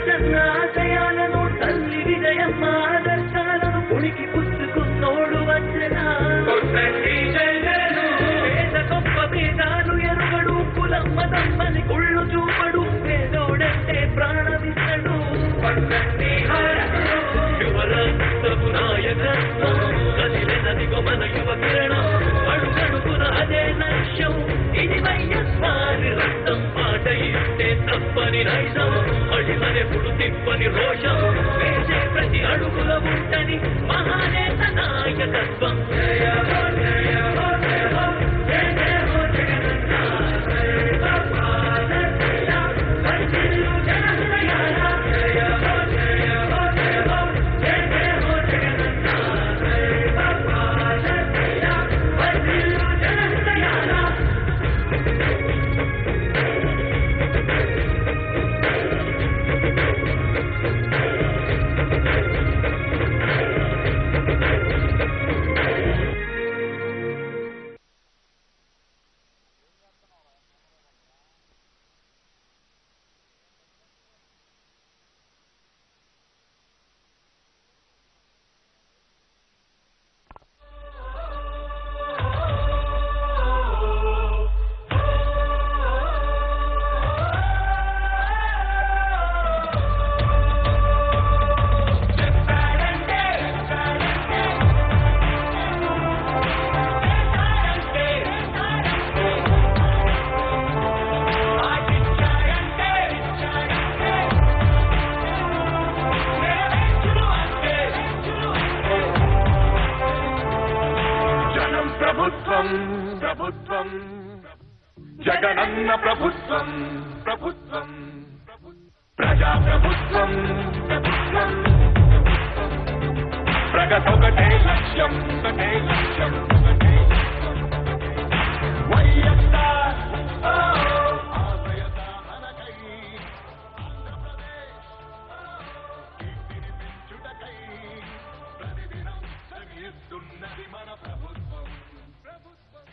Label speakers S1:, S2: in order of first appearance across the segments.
S1: రాజన్న ఆశయాలను తల్లి విజయమ్మ ఆదర్శాలను ఉనికి పుచ్చుకున్నోడు వచ్చనా పేద గొప్ప భేదాలు ఎరుగడు కులమ్మ తమ్మని కుళ్ళు చూపడు పేదోడంటే ప్రాణమిస్తడు యువరక్తపు నాయకత్వం కదిలినదిగో మన యువ కిరణం అడుగడుగున అదే లక్ష్యం ఇది వైఎస్ఆర్ రక్తం పాట ఇస్తే తప్పని నైజం అడిమనెప్పుడు తిప్పని రోషం వేసే ప్రతి అడుగుల ఉంటని మహానేత నాయకత్వం జయ హో, జయ హో, జయ హో, జయ జయ హో జగనన్న. జయ భారతీయ, వర్ధిల్లు జన హృదయాల. జయ హో, జయ హో, జయ హో, జయ జయ హో జగనన్న. జయ భారతీయ, వర్ధిల్లు జన హృదయాల.
S2: జనం ప్రభుత్వం ప్రభుత్వం జగనన్న ప్రభుత్వం ప్రభుత్వం ప్రజా ప్రభుత్వం ప్రభుత్వం ప్రగతొకటే లక్ష్యం ఒకటే లక్ష్యం ఒకటే లక్ష్యం. వైఎస్ఆర్ ఓ, ఆశయ సాధనకై ఆంధ్రప్రదేశ్ కీర్తిని పెంచుటకై ప్రతిదినం శ్రమిస్తున్నది మన ప్రభుత్వం ప్రభుత్వం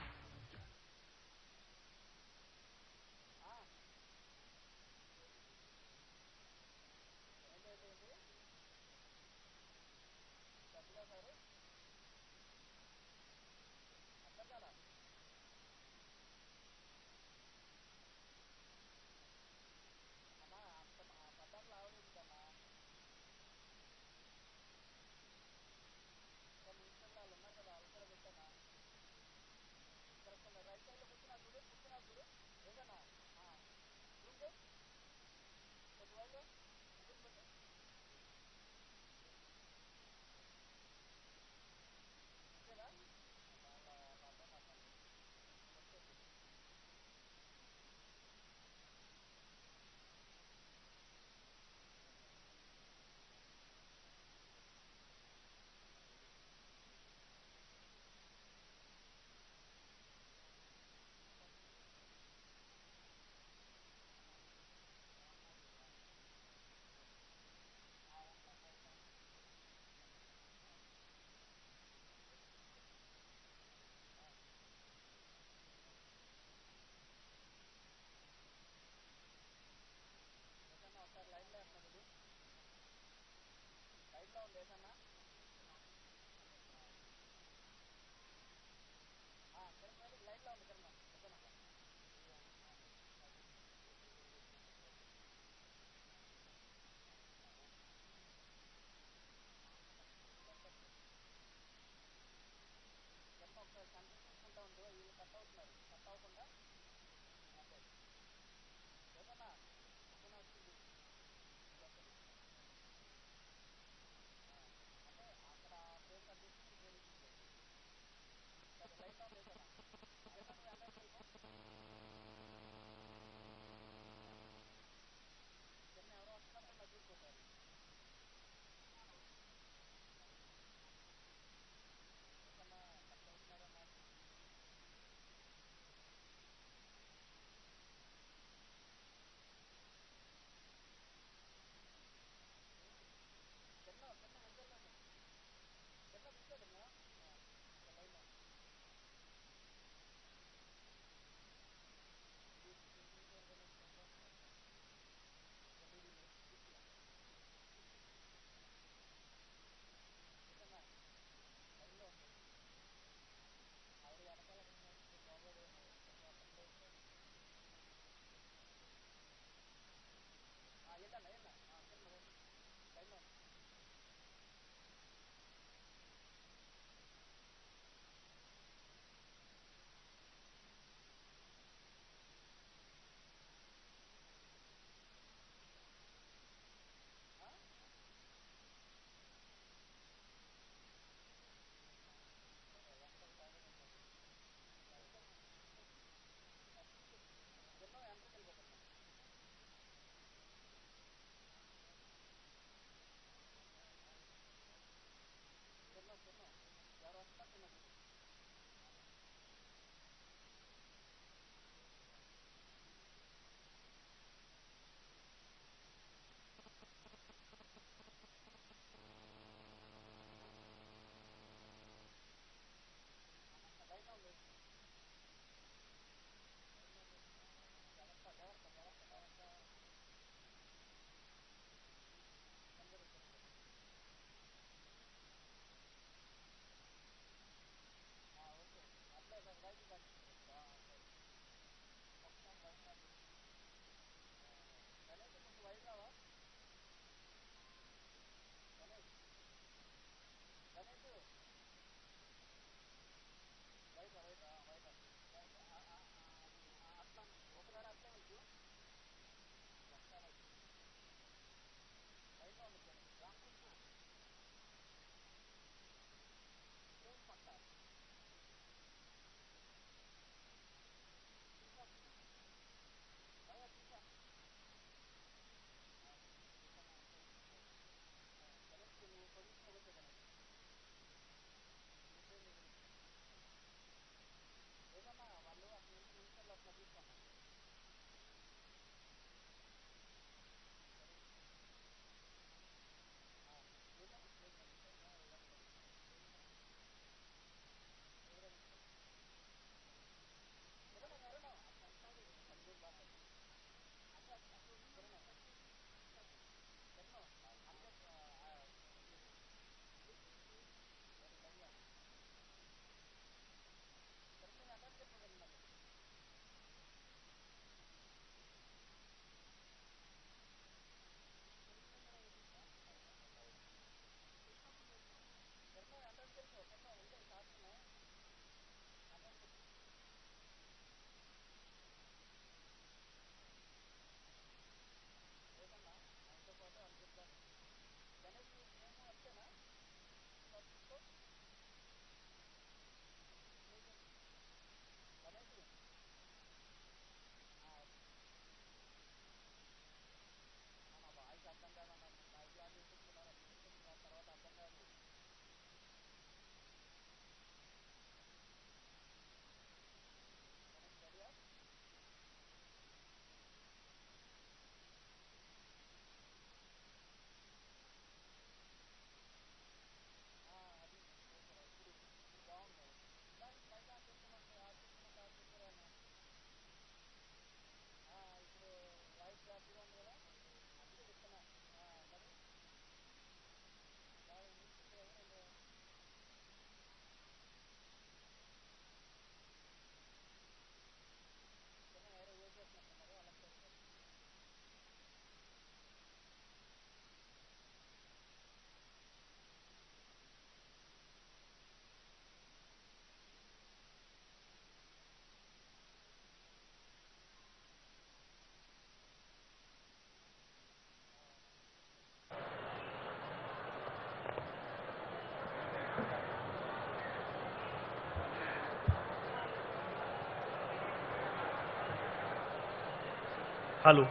S3: hello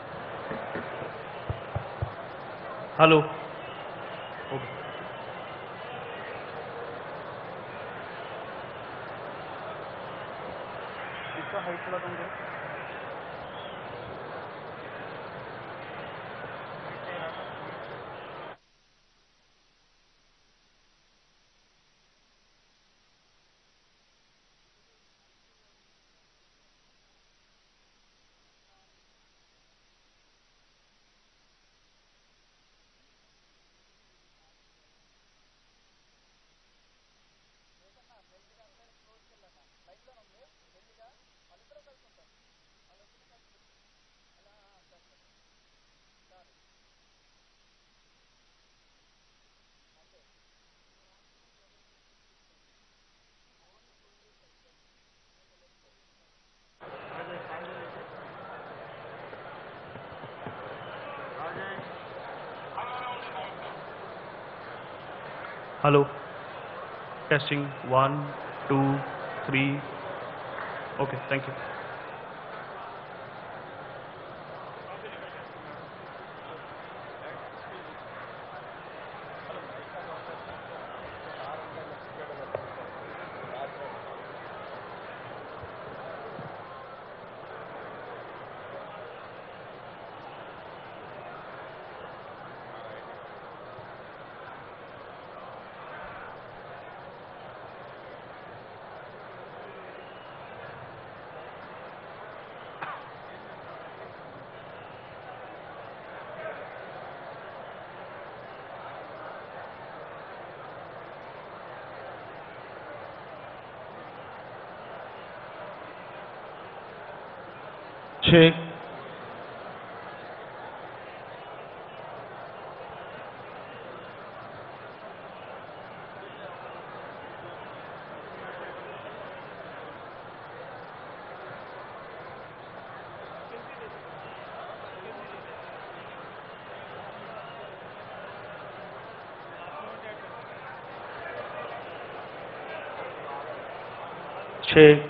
S3: hello okay hello testing one two three okay thank you
S4: Check. Check.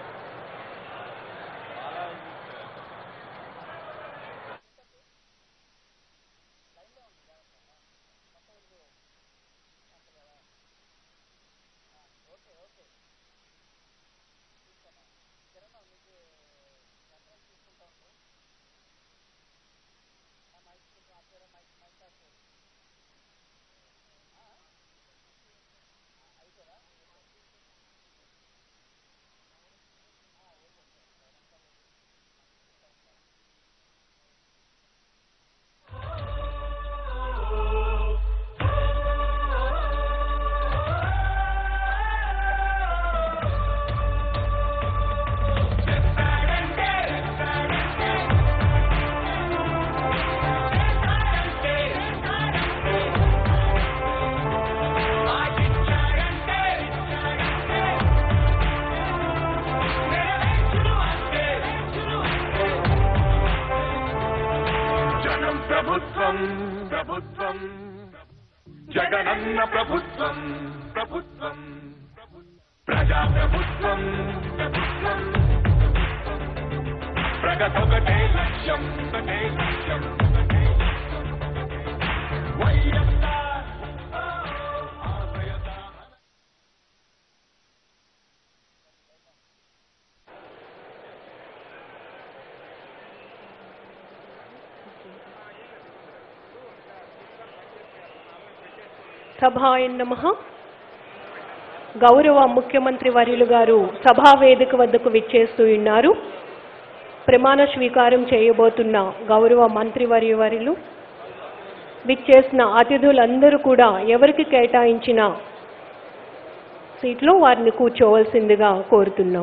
S2: జనం ప్రభుత్వం ప్రభుత్వం జగనన్న ప్రభుత్వం ప్రభుత్వం ప్రజా ప్రభుత్వం ప్రభుత్వం ప్రగతొకటే లక్ష్యం ఒకటే లక్ష్యం ఒకటే లక్ష్యం. వైఎస్ఆర్ ఆశయ సాధన
S5: సభాయ నమ గౌరవ ముఖ్యమంత్రి వర్యులు గారు సభా వేదిక వద్దకు విచ్చేస్తూ ఉన్నారు ప్రమాణ స్వీకారం చేయబోతున్న గౌరవ మంత్రివర్య వర్యులు విచ్చేసిన అతిథులందరూ కూడా ఎవరికి కేటాయించిన సీట్లో వారిని కూర్చోవలసిందిగా కోరుతున్నాం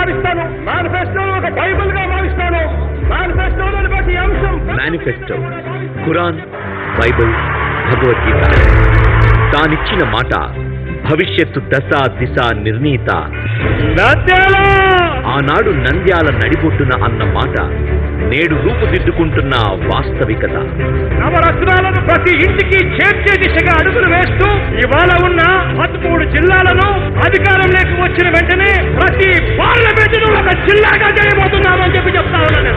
S2: మారుస్తాను మేనిఫెస్టోను ఒక బైబిల్ గా మారుస్తాను మేనిఫెస్టోలోని ప్రతి అంశం
S4: మేనిఫెస్టో ఖురాన్ బైబిల్ భగవద్గీత తానిచ్చిన మాట భవిష్యత్తు దశ దిశ నిర్ణీత ఆనాడు నంద్యాల నడిబొట్టున అన్న మాట నేడు రూపుదిద్దుకుంటున్న వాస్తవికత
S2: నవరత్నాలను ప్రతి ఇంటికి చేర్చే దిశగా అడుగులు వేస్తూ ఇవాళ ఉన్న పదమూడు జిల్లాలను అధికారంలోకి వచ్చిన వెంటనే ప్రతి పార్లమెంటును ఒక జిల్లాగా చేయబోతున్నామని చెప్పి చెప్తా ఉన్నాను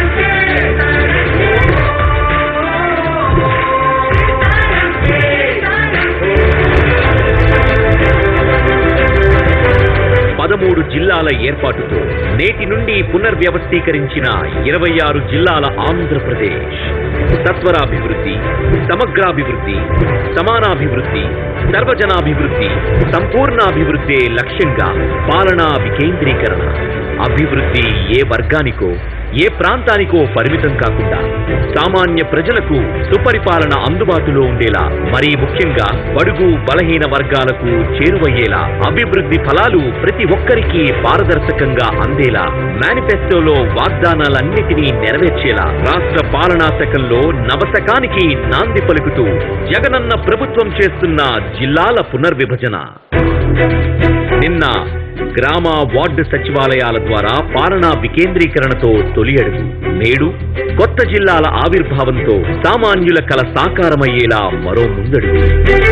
S4: పదమూడు జిల్లాల ఏర్పాటుతో నేటి నుండి పునర్వ్యవస్థీకరించిన ఇరవై ఆరు జిల్లాల ఆంధ్రప్రదేశ్ సత్వరాభివృద్ధి సమగ్రాభివృద్ధి సమానాభివృద్ధి సర్వజనాభివృద్ధి సంపూర్ణాభివృద్ధి లక్ష్యంగా పాలనా వికేంద్రీకరణ అభివృద్ధి ఏ వర్గానికో ఏ ప్రాంతానికో పరిమితం కాకుండా సామాన్య ప్రజలకు సుపరిపాలన అందుబాటులో ఉండేలా మరీ ముఖ్యంగా బడుగు బలహీన వర్గాలకు చేరువయ్యేలా అభివృద్ధి ఫలాలు ప్రతి ఒక్కరికి పారదర్శకంగా అందేలా మేనిఫెస్టోలో వాగ్దానాలన్నిటినీ నెరవేర్చేలా రాష్ట్ర పాలనా శకంలో నవశకానికి నాంది పలుకుతూ జగనన్న ప్రభుత్వం చేస్తున్న జిల్లాల పునర్విభజన నిన్న గ్రామ వార్డు సచివాలయాల ద్వారా పాలనా వికేంద్రీకరణతో తొలి అడుగు నేడు కొత్త జిల్లాల ఆవిర్భావంతో సామాన్యుల కల సాకారమయ్యేలా మరో ముందడుగు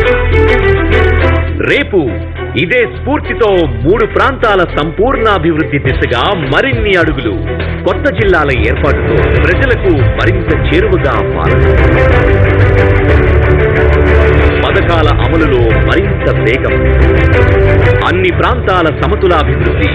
S4: రేపు ఇదే స్ఫూర్తితో మూడు ప్రాంతాల సంపూర్ణాభివృద్ధి దిశగా మరిన్ని అడుగులు కొత్త జిల్లాల ఏర్పాటుతో ప్రజలకు మరింత చేరువగా పాలన పథకాల అమలులో మరింత వేగం అన్ని ప్రాంతాల సమతులాభివృద్ధి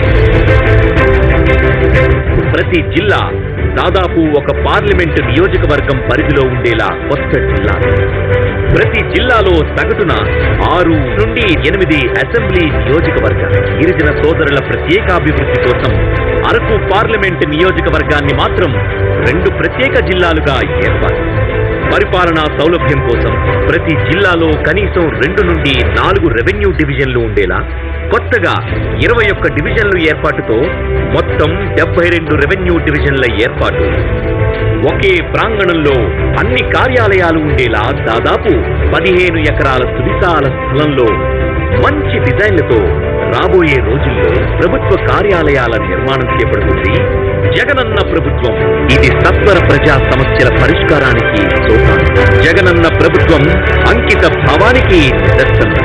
S4: ప్రతి జిల్లా దాదాపు ఒక పార్లమెంటు నియోజకవర్గం పరిధిలో ఉండేలా కొత్త జిల్లా ప్రతి జిల్లాలో సగటున ఆరు నుండి ఎనిమిది అసెంబ్లీ నియోజకవర్గాలు గిరిజన సోదరుల ప్రత్యేకాభివృద్ధి కోసం అరకు పార్లమెంటు నియోజకవర్గాన్ని మాత్రం రెండు ప్రత్యేక జిల్లాలుగా ఏర్పాటు పరిపాలనా సౌలభ్యం కోసం ప్రతి జిల్లాలో కనీసం రెండు నుండి నాలుగు రెవెన్యూ డివిజన్లు ఉండేలా కొత్తగా ఇరవై ఒక్క డివిజన్లు ఏర్పాటుతో మొత్తం డెబ్బై రెండు రెవెన్యూ డివిజన్ల ఏర్పాటు ఒకే ప్రాంగణంలో అన్ని కార్యాలయాలు ఉండేలా దాదాపు పదిహేను ఎకరాల సువిశాల స్థలంలో మంచి డిజైన్లతో రాబోయే రోజుల్లో ప్రభుత్వ కార్యాలయాల నిర్మాణం చేపడుతుంది జగనన్న ప్రభుత్వం ఇది సత్వర ప్రజా సమస్యల పరిష్కారానికి సోపానం జగనన్న ప్రభుత్వం అంకిత భావానికి నిదర్శనం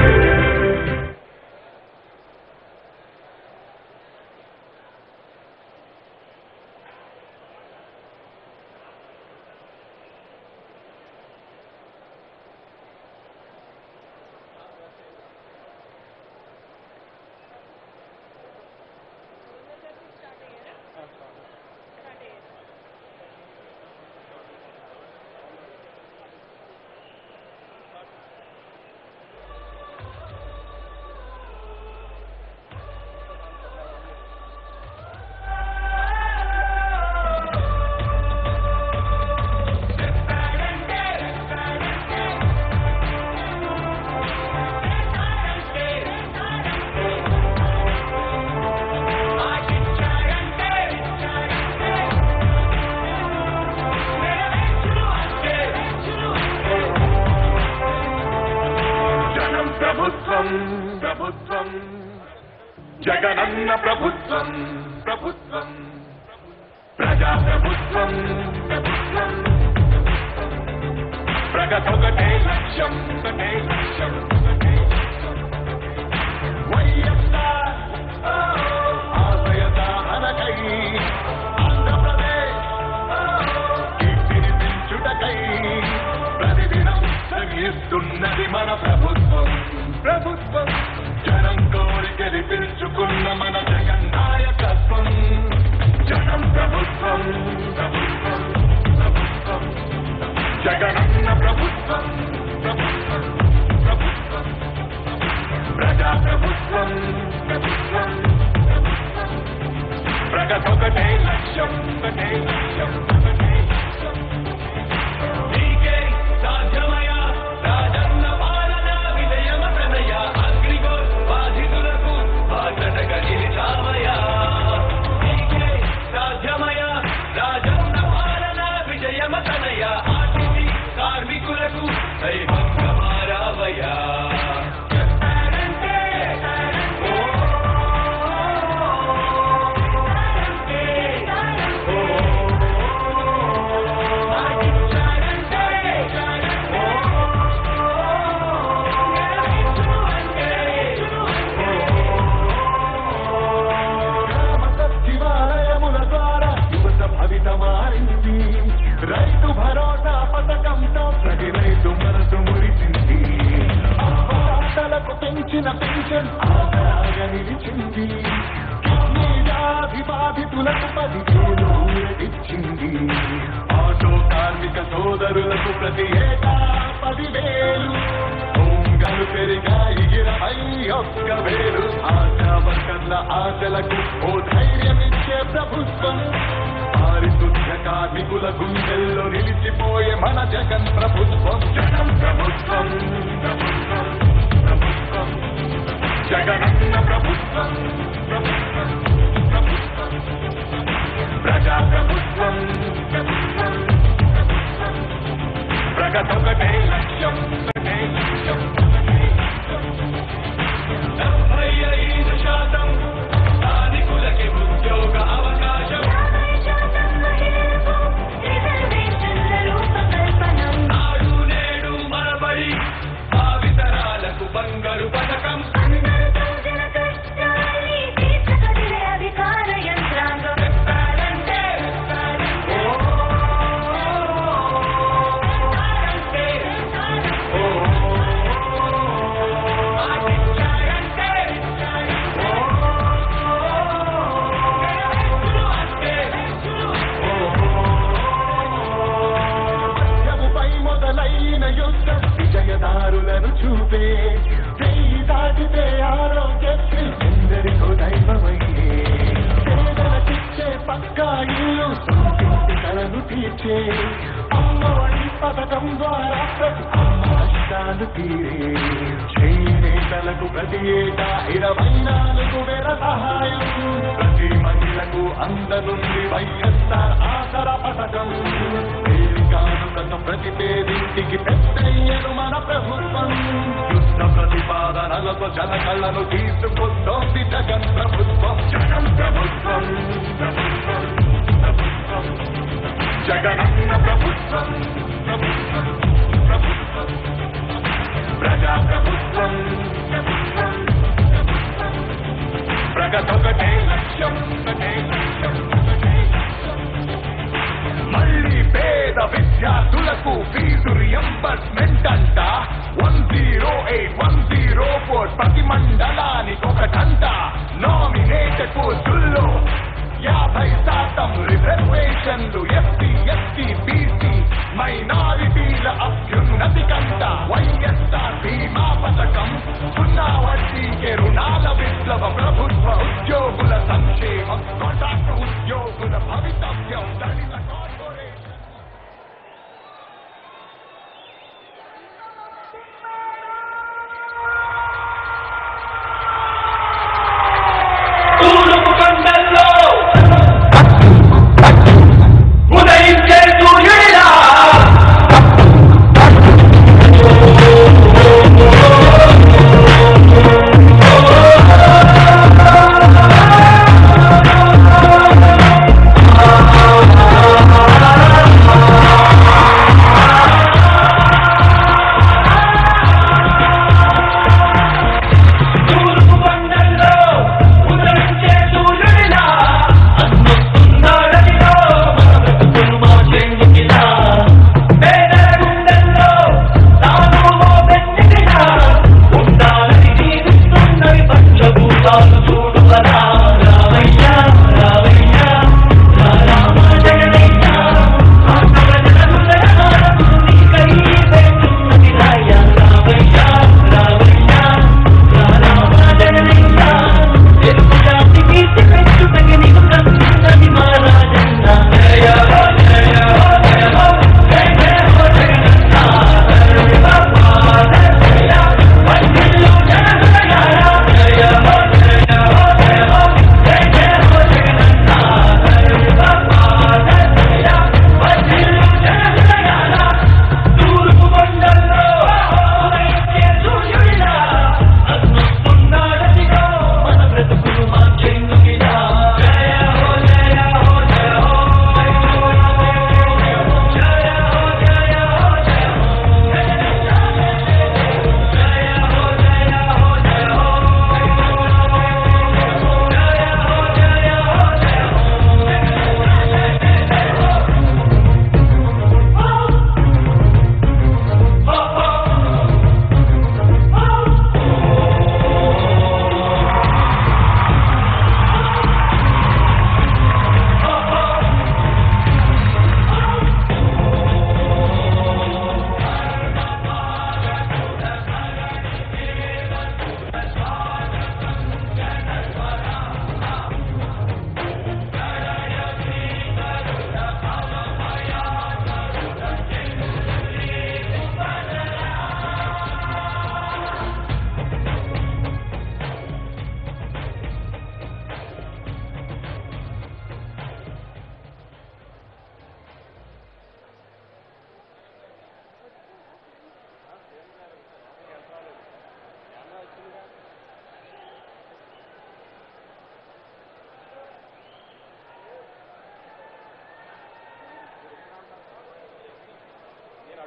S2: జనం ప్రభుత్వం ప్రభుత్వం జగనన్న ప్రభుత్వం ప్రభుత్వం ప్రజా ప్రభుత్వం ప్రభుత్వం ప్రగతొకటే లక్ష్యం ఒకటే లక్ష్యం ఒకటే లక్ష్యం. వైఎస్ఆర్ ఓ, ఆశయ సాధనకై ఆంధ్రప్రదేశ్ ఓ, కీర్తిని పెంచుటకై ప్రతిదినం శ్రమిస్తున్నది మన ప్రభుత్వం ప్రభుత్వం జనం కోరి గెలిపించుకున్న మన జగన్ నాయకత్వం జనం ప్రభుత్వం ప్రభుత్వం ప్రభుత్వం జగనన్న ప్రభుత్వం ప్రభుత్వం ప్రభుత్వం ప్రజా ప్రభుత్వం ప్రభుత్వం ప్రభుత్వం ప్రగతొకటే లక్ష్యం ఒకటే లక్ష్యం ఒకటే లక్ష్యం
S1: నీకే సాధ్యమయా రాజన్న పాలన విజయమతనయ అగ్నిగోల్ బాధితులకు బాధటగా నిలిచామయా దైవంగా మారావయ్యా
S6: సచివాలయముల ద్వారా యువత భవిత మారింది రైతు భరోసా పథకంతో ప్రతి రైతు మనసు మురిసింది అప్పదాతలకు పెంచిన పెన్షన్ ఆసరాగా నిలిచింది కిడ్నీ వ్యాధి బాధితులకు పదివేలు ఊరటిచ్చింది ఆటో కార్మిక సోదరులకు ప్రతి ఏటా పదివేలు పొంగలు పెరిగాయి ఇరవై ఒక్క వేలు ఆశా వర్కర్ల ఆశలకు ఓ ధైర్యమిచ్చే ప్రభుత్వం పారిశుద్ధ్య కార్మికుల గుండెల్లో నిలిచిపోయే మన జగన్ ప్రభుత్వం జగన్ ప్రభుత్వం ప్రభుత్వం ప్రభుత్వం జగనన్న ప్రభుత్వం ప్రభుత్వం ప్రభుత్వం ప్రజా ప్రభుత్వం ప్రభుత్వం ప్రభుత్వం ప్రగతొకటే లక్ష్యం ఒకటే లక్ష్యం ఒకటే లక్ష్యం
S1: డెబ్బై ఐదు శాతం స్థానికులకి ఉద్యోగ అవకాశం నాడు నేడు మనబడి భావితరాలకు బంగారు పథకం
S7: అధికార యంత్రాంగం
S1: చెప్పారంటే
S6: మధ్యముపై మొదలైన యుద్ధం విజయదారులను చూపే చెయ్యి దాటితే ఆరోగ్యశ్రీ ఎందరికో దైవమయ్యే పేదలకిచ్చే పక్కా ఇల్లు సొంతింటి కలను తీర్చే అమ్మఒడి పథకం ద్వారా ప్రతి అమ్మ కష్టాలు తీరే చేనేతలకు ప్రతి ఏటా ఇరవై నాలుగు వేల సహాయం ప్రతి మహిళకు అందనుంది వైఎస్ఆర్ ఆసర పథకం కానుకను ప్రతి పేదింటికి పెద్దయ్యను మన ప్రభుత్వం యుద్ధ ప్రతిపాదనలతో జనకళ్ళను తీసుకొస్తోంది జగన్ ప్రభుత్వం జగన్ ప్రభుత్వం ప్రభుత్వం ప్రభుత్వం జగనన్న ప్రభుత్వం ప్రభుత్వం ప్రభుత్వం ప్రజా ప్రభుత్వం ప్రభుత్వం ప్రభుత్వం ప్రగతొకటే లక్ష్యం ఒకటే లక్ష్యం ఒకటే లక్ష్యం మళ్ళీ పేద విద్యార్థులకు ఫీజు రియంబర్స్మెంట్ అంట one zero eight one zero four ప్రతి మండలానికి ఒకటంట నామినేట్ కోర్సుల్లో యాభై శాతం రిజర్వేషన్లు ఎస్సీ ఎస్టీ బీసీ మైనారిటీల అభ్యున్నతి కంట వైఎస్ఆర్ బీమా పథకం సున్నా వడ్డీకే రుణాల విప్లవ ప్రభుత్వ ఉద్యోగుల సంక్షేమం కాంట్రాక్ట్ ఉద్యోగుల భవితవ్యం దళిత కార్పొరేషన్
S1: తూర్పు కొండల్లో ఉదయించే సూర్యుడిలా
S6: ¡Vamos!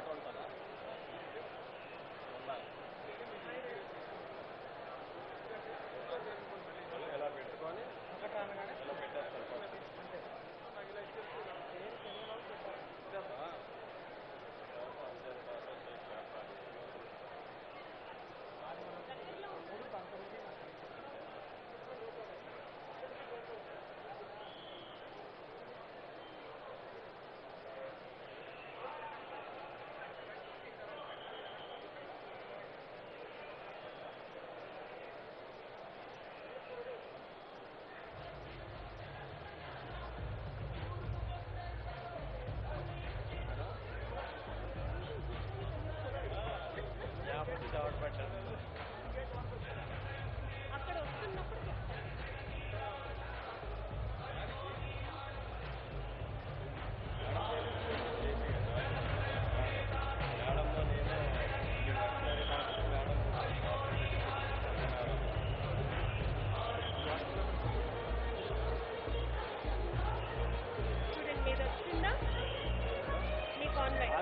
S5: స్టూడెంట్ మీద వచ్చిందా మీకు ఆన్లైన్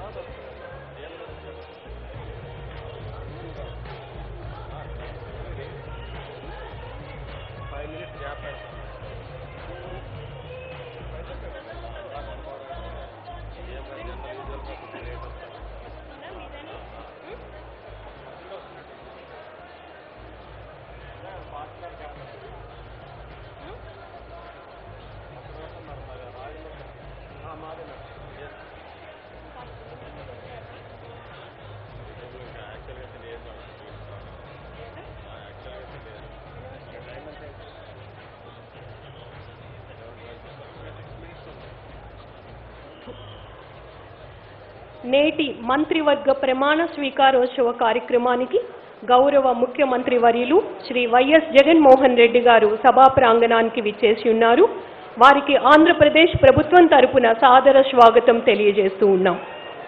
S5: ఉందా మీదని నేటి మంత్రివర్గ ప్రమాణ స్వీకారోత్సవ కార్యక్రమానికి గౌరవ ముఖ్యమంత్రి వర్యులు శ్రీ వైఎస్ జగన్మోహన్ రెడ్డి గారు సభా ప్రాంగణానికి విచ్చేసి ఉన్నారు వారికి ఆంధ్రప్రదేశ్ ప్రభుత్వం తరపున సాదర స్వాగతం తెలియజేస్తూ ఉన్నాం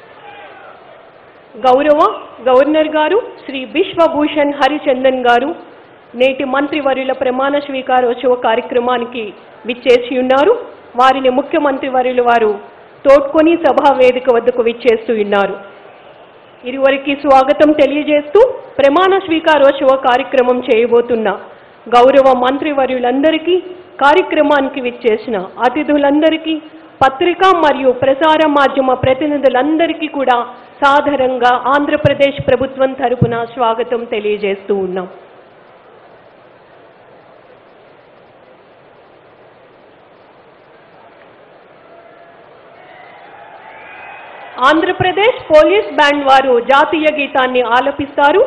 S5: గౌరవ గవర్నర్ గారు శ్రీ బిశ్వభూషణ్ హరిచందన్ గారు నేటి మంత్రివర్యుల ప్రమాణ స్వీకారోత్సవ కార్యక్రమానికి విచ్చేసి ఉన్నారు వారిని ముఖ్యమంత్రి వర్యులు వారు తోడ్కొని సభా వేదిక వద్దకు విచ్చేస్తూ ఉన్నారు ఇరువురికి స్వాగతం తెలియజేస్తూ ప్రమాణ స్వీకారోత్సవ కార్యక్రమం చేయబోతున్న గౌరవ మంత్రివర్యులందరికీ కార్యక్రమానికి విచ్చేసిన అతిథులందరికీ పత్రికా మరియు ప్రసార మాధ్యమ ప్రతినిధులందరికీ కూడా సాదరంగా ఆంధ్రప్రదేశ్ ప్రభుత్వం తరపున స్వాగతం తెలియజేస్తూ ఉన్నాం ఆంధ్రప్రదేశ్ పోలీస్ బ్యాండ్ వారు జాతీయ గీతాన్ని ఆలపిస్తారు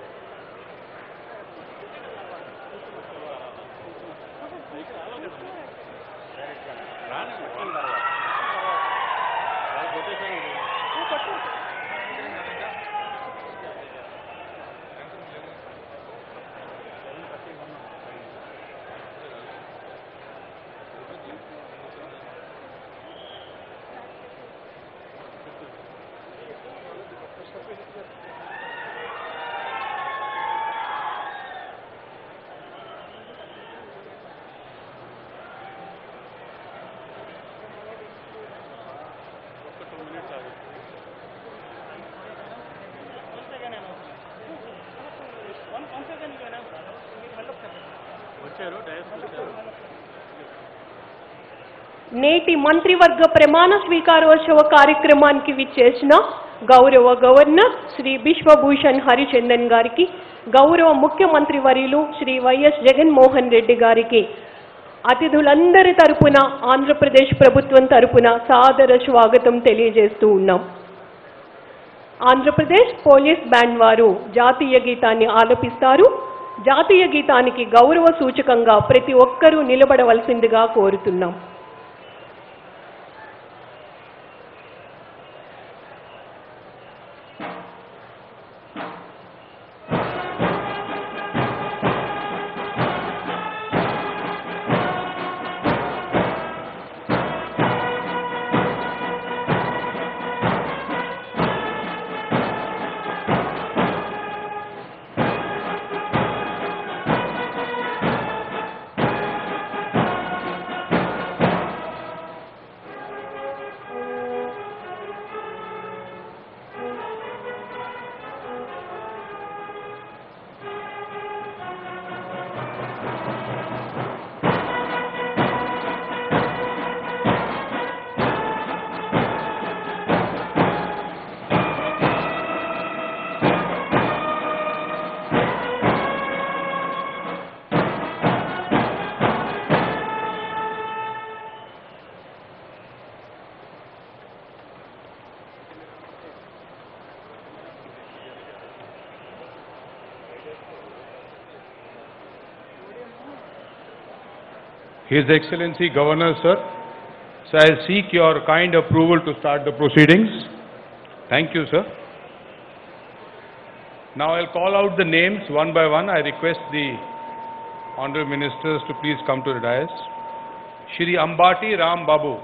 S5: నేటి మంత్రివర్గ ప్రమాణ స్వీకారోత్సవ కార్యక్రమానికి విచ్చేసిన గౌరవ గవర్నర్ శ్రీ బిశ్వభూషణ్ హరిచందన్ గారికి గౌరవ ముఖ్యమంత్రి వర్యులు శ్రీ వైఎస్ జగన్మోహన్ రెడ్డి గారికి అతిథులందరి తరపున ఆంధ్రప్రదేశ్ ప్రభుత్వం తరపున సాదర స్వాగతం తెలియజేస్తూ ఉన్నాం ఆంధ్రప్రదేశ్ పోలీస్ బ్యాండ్ వారు జాతీయ గీతాన్ని ఆలపిస్తారు జాతీయ గీతానికి గౌరవ సూచకంగా ప్రతి ఒక్కరూ నిలబడవలసిందిగా కోరుతున్నాం
S7: His Excellency Governor, sir. So I'll seek your kind approval to start the proceedings. Thank you, sir. Now I'll call out the names one by one. I request the honorable ministers to please come to the dais. Shri Ambati Ram Babu.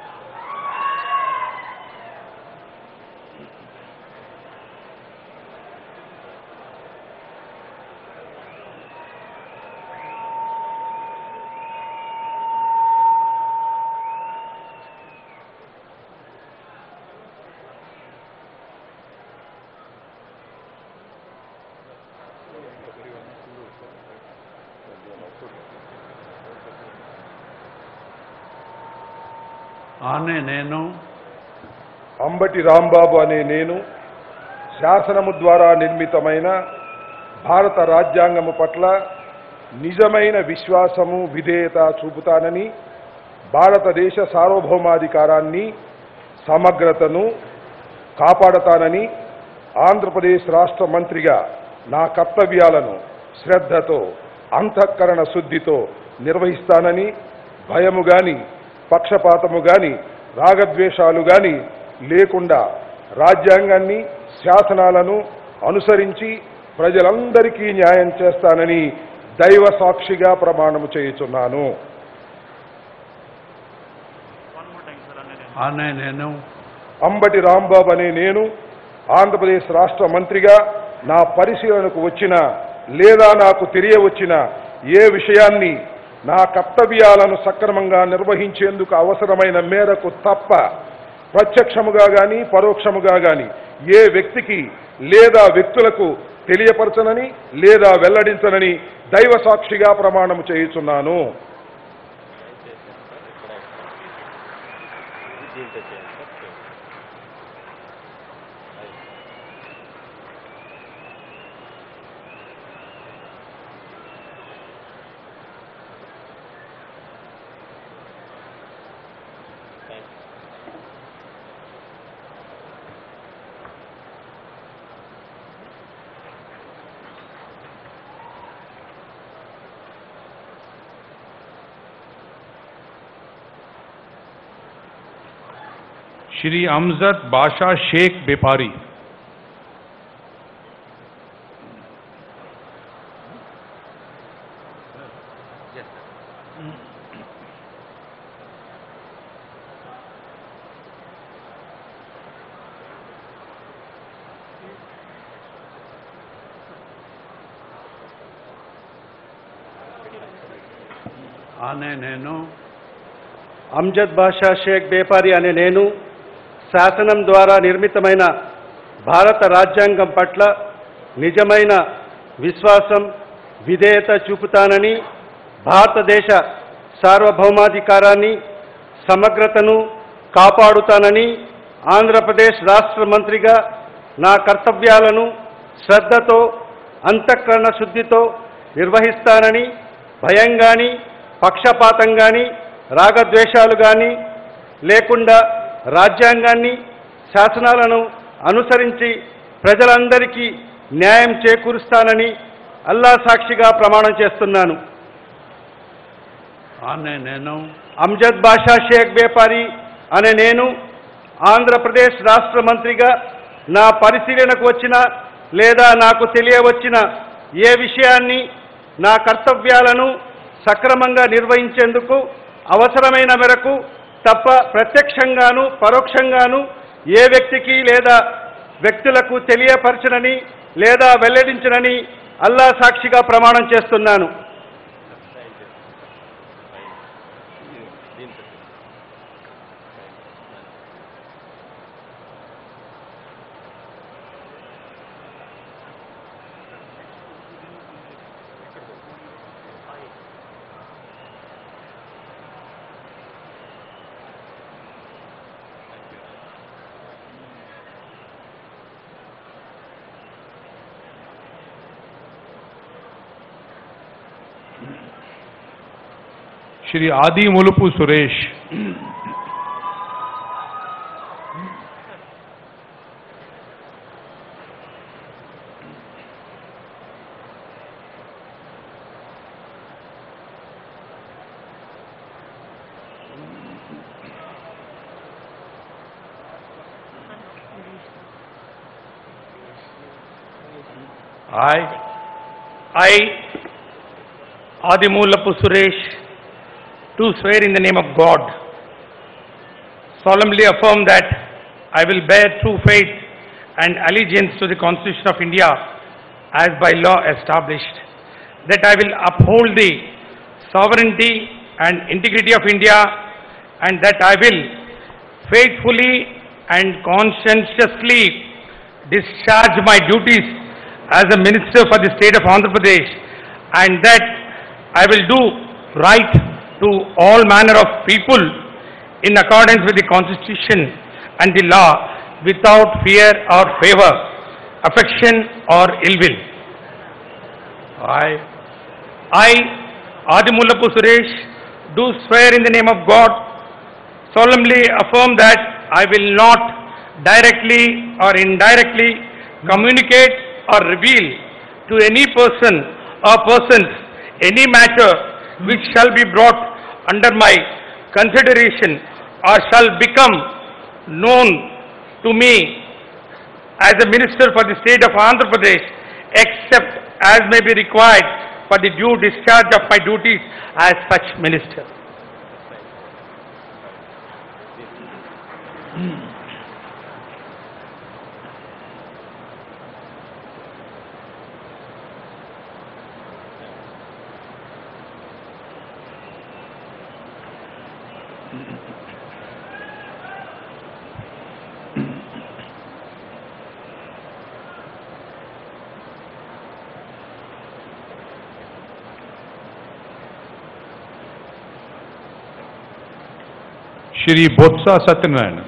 S8: ఆనే నేను
S9: అంబటి రాంబాబు అనే నేను శాసనము ద్వారా నిర్మితమైన భారత రాజ్యాంగము పట్ల నిజమైన విశ్వాసము విధేయత చూపుతానని భారతదేశ సార్వభౌమాధికారాన్ని సమగ్రతను కాపాడతానని ఆంధ్రప్రదేశ్ రాష్ట్ర మంత్రిగా నా కర్తవ్యాలను శ్రద్ధతో అంతఃకరణ శుద్ధితో నిర్వహిస్తానని భయము గాని పక్షపాతము గాని రాగద్వేషాలు గాని లేకుండా రాజ్యాంగాన్ని శాసనాలను అనుసరించి ప్రజలందరికీ న్యాయం చేస్తానని దైవ సాక్షిగా ప్రమాణము చేయుచున్నాను
S8: ఆనే నేను
S9: అంబటి రాంబాబు అనే నేను ఆంధ్రప్రదేశ్ రాష్ట్ర మంత్రిగా నా పరిశీలనకు వచ్చిన లేదా నాకు తెలియవచ్చిన ఏ విషయాన్ని నా కర్తవ్యాలను సక్రమంగా నిర్వహించేందుకు అవసరమైన మేరకు తప్ప ప్రత్యక్షముగా గాని పరోక్షముగా గాని ఏ వ్యక్తికి లేదా వ్యక్తులకు తెలియపరచనని లేదా వెల్లడించనని దైవ సాక్షిగా ప్రమాణము చేయుచున్నాను
S7: Shri Amzad Basha Sheikh Bepari.
S8: ఆనే నేను
S10: అమ్జద్ బాషా షేక్ బేపారి అనే నేను శాసనం ద్వారా నిర్మితమైన భారత రాజ్యాంగం పట్ల నిజమైన విశ్వాసం విధేయత చూపుతానని భారతదేశ సార్వభౌమాధికారాన్ని సమగ్రతను కాపాడుతానని ఆంధ్రప్రదేశ్ రాష్ట్ర మంత్రిగా నా కర్తవ్యాలను శ్రద్ధతో అంతఃకరణ శుద్ధితో నిర్వహిస్తానని భయం కానీ పక్షపాతం కానీ రాగద్వేషాలు కానీ లేకుండా రాజ్యాంగాన్ని శాసనాలను అనుసరించి ప్రజలందరికీ న్యాయం చేకూరుస్తానని అల్లా సాక్షిగా ప్రమాణం చేస్తున్నాను
S8: ఆనే నేను
S10: అమ్జద్ బాషా షేక్ బేపారి అనే నేను ఆంధ్రప్రదేశ్ రాష్ట్ర మంత్రిగా నా పరిశీలనకు వచ్చిన లేదా నాకు తెలియవచ్చిన ఏ విషయాన్ని నా కర్తవ్యాలను సక్రమంగా నిర్వహించేందుకు అవసరమైన మేరకు తప్ప ప్రత్యక్షంగాను పరోక్షంగాను ఏ వ్యక్తికి లేదా వ్యక్తులకు తెలియపరచనని లేదా వెల్లడించనని అల్లా సాక్షిగా ప్రమాణం చేస్తున్నాను
S7: Shri Adi Mulupu Suresh. I,
S2: I, Adimulapu Suresh, do swear in the name of God, solemnly affirm that I will bear true faith and allegiance to the Constitution of India as by law established, that I will uphold the sovereignty and integrity of India, and that I will faithfully and conscientiously discharge my duties as a minister for the state of Andhra Pradesh and that I will do right to all manner of people in accordance with the constitution and the law without fear or favor, affection or ill will.
S7: I,
S2: I, Adimullapu Suresh, do swear in the name of God, solemnly affirm that I will not directly or indirectly communicate or reveal to any person or persons any matter which shall be brought under my consideration or shall become known to me as a minister for the state of Andhra Pradesh except as may be required for the due discharge of my duties as such minister.
S7: Shri Botsa Satyanarayana.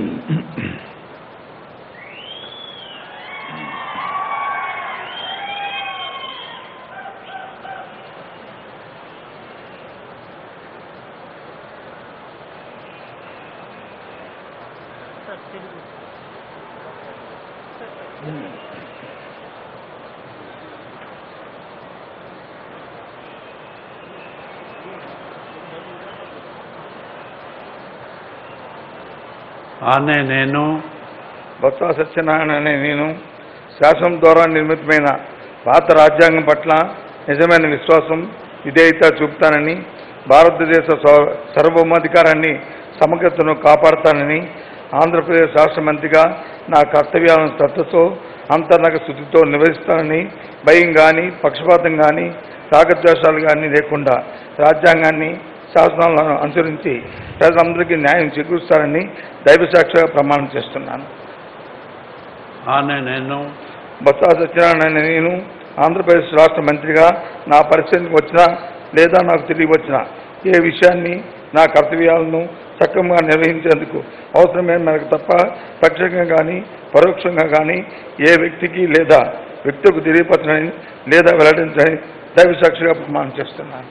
S8: ఆనే నేను
S9: బొత్స సత్యనారాయణ అనే నేను శాసనం ద్వారా నిర్మితమైన భారత రాజ్యాంగం పట్ల నిజమైన విశ్వాసం విధేయత చూపుతానని భారతదేశ స్వ- సార్వభౌమాధికారాన్ని సమగ్రతను కాపాడుతానని ఆంధ్రప్రదేశ్ రాష్ట్ర మంత్రిగా నా కర్తవ్యాలను శ్రద్ధతో అంతర్నగ శుద్ధితో నిర్వహిస్తానని భయం కానీ పక్షపాతం కానీ రాగద్వేషాలు కానీ లేకుండా రాజ్యాంగాన్ని శాసనాలను అనుసరించి ప్రజలందరికీ న్యాయం చేకూరుస్తానని దైవసాక్షిగా ప్రమాణం చేస్తున్నాను
S8: ఆనే నేను
S9: బొత్స సత్యనారాయణ అనే నేను ఆంధ్రప్రదేశ్ రాష్ట్ర మంత్రిగా నా పరిస్థితికి వచ్చినా లేదా నాకు తిరిగి వచ్చినా ఏ విషయాన్ని నా కర్తవ్యాలను సక్రమంగా నిర్వహించేందుకు అవసరమైన మేరకు తప్ప ప్రత్యక్షంగా కానీ పరోక్షంగా కానీ ఏ వ్యక్తికి లేదా వ్యక్తులకు తెలియపరచని లేదా వెల్లడించని దైవసాక్షిగా ప్రమాణం చేస్తున్నాను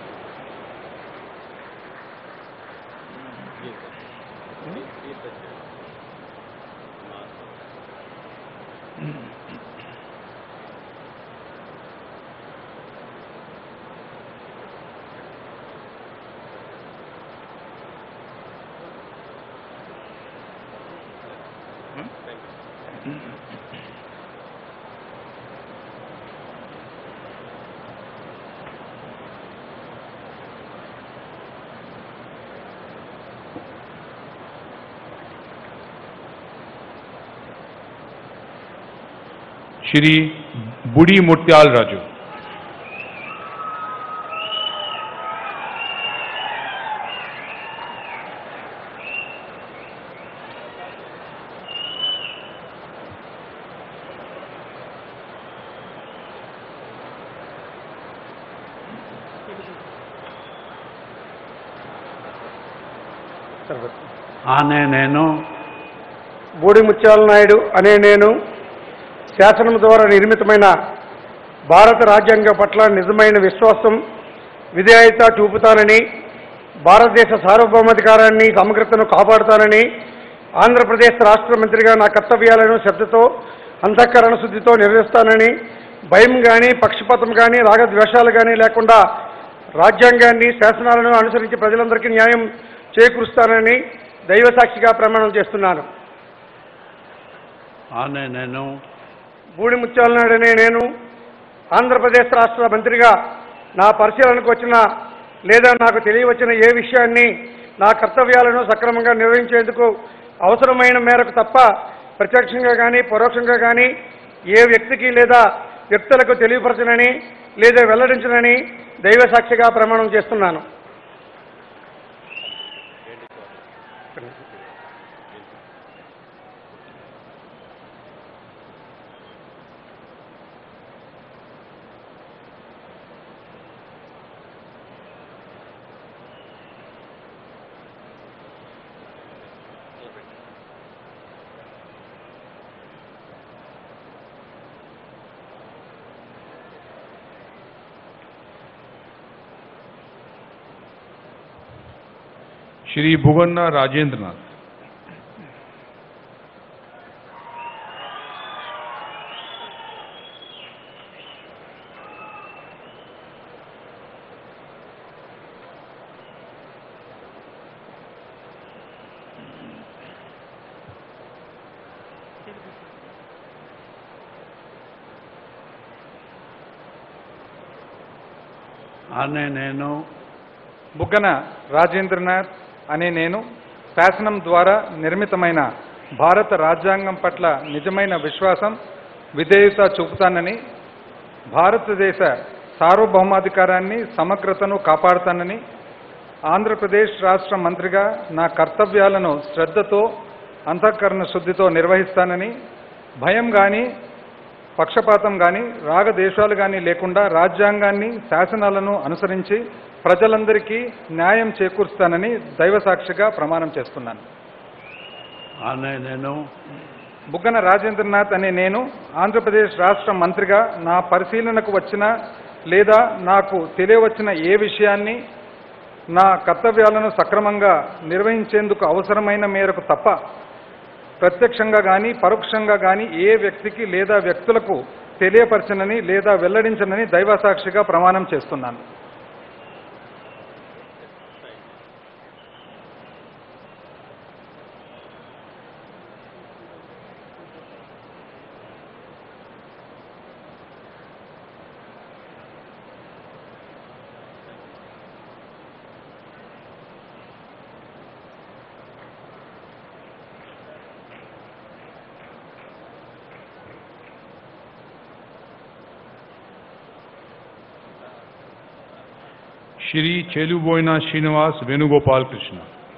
S7: Shri Budi Murtyal Raju.
S8: ఆనే నేను
S10: బూడి ముత్యాల నాయుడు అనే నేను శాసనం ద్వారా నిర్మితమైన భారత రాజ్యాంగం పట్ల నిజమైన విశ్వాసం విధేయత చూపుతానని భారతదేశ సార్వభౌమాధికారాన్ని సమగ్రతను కాపాడుతానని ఆంధ్రప్రదేశ్ రాష్ట్ర మంత్రిగా నా కర్తవ్యాలను శ్రద్ధతో అంతఃకరణ శుద్ధితో నిర్వహిస్తానని భయం కానీ పక్షపాతం కానీ రాగద్వేషాలు కానీ లేకుండా రాజ్యాంగాన్ని శాసనాలను అనుసరించి ప్రజలందరికీ న్యాయం చేకూరుస్తానని దైవసాక్షిగా ప్రమాణం చేస్తున్నాను
S8: ఆనే నేను
S10: బూడి ముత్యాలనాడనే నేను ఆంధ్రప్రదేశ్ రాష్ట్ర మంత్రిగా నా పరిశీలనకు వచ్చిన లేదా నాకు తెలియవచ్చిన ఏ విషయాన్ని నా కర్తవ్యాలను సక్రమంగా నిర్వహించేందుకు అవసరమైన మేరకు తప్ప ప్రత్యక్షంగా కానీ పరోక్షంగా కానీ ఏ వ్యక్తికి లేదా వ్యక్తులకు తెలియపరచనని లేదా వెల్లడించనని దైవ సాక్షిగా ప్రమాణం చేస్తున్నాను
S7: श्री भुवन्ना राजेंद्र नाथ
S8: అనే నేను
S11: బుగ్గన రాజేంద్రనాథ్ అనే నేను శాసనం ద్వారా నిర్మితమైన భారత రాజ్యాంగం పట్ల నిజమైన విశ్వాసం విధేయత చూపుతానని భారతదేశ సార్వభౌమాధికారాన్ని సమగ్రతను కాపాడుతానని ఆంధ్రప్రదేశ్ రాష్ట్ర మంత్రిగా నా కర్తవ్యాలను శ్రద్ధతో అంతఃకరణ శుద్ధితో నిర్వహిస్తానని భయం కానీ పక్షపాతం కానీ రాగదేశాలు కానీ లేకుండా రాజ్యాంగాన్ని శాసనాలను అనుసరించి ప్రజలందరికీ న్యాయం చేకూరుస్తానని దైవసాక్షిగా ప్రమాణం చేస్తున్నాను
S8: అనే నేను
S11: బుగ్గన రాజేంద్రనాథ్ అనే నేను ఆంధ్రప్రదేశ్ రాష్ట్ర మంత్రిగా నా పరిశీలనకు వచ్చిన లేదా నాకు తెలియవచ్చిన ఏ విషయాన్ని నా కర్తవ్యాలను సక్రమంగా నిర్వహించేందుకు అవసరమైన మేరకు తప్ప ప్రత్యక్షంగా కానీ పరోక్షంగా కానీ ఏ వ్యక్తికి లేదా వ్యక్తులకు తెలియపరచనని లేదా వెల్లడించనని దైవసాక్షిగా ప్రమాణం చేస్తున్నాను
S7: श्री चेलुबोइना श्रीनिवास वेणुगोपाल कृष्ण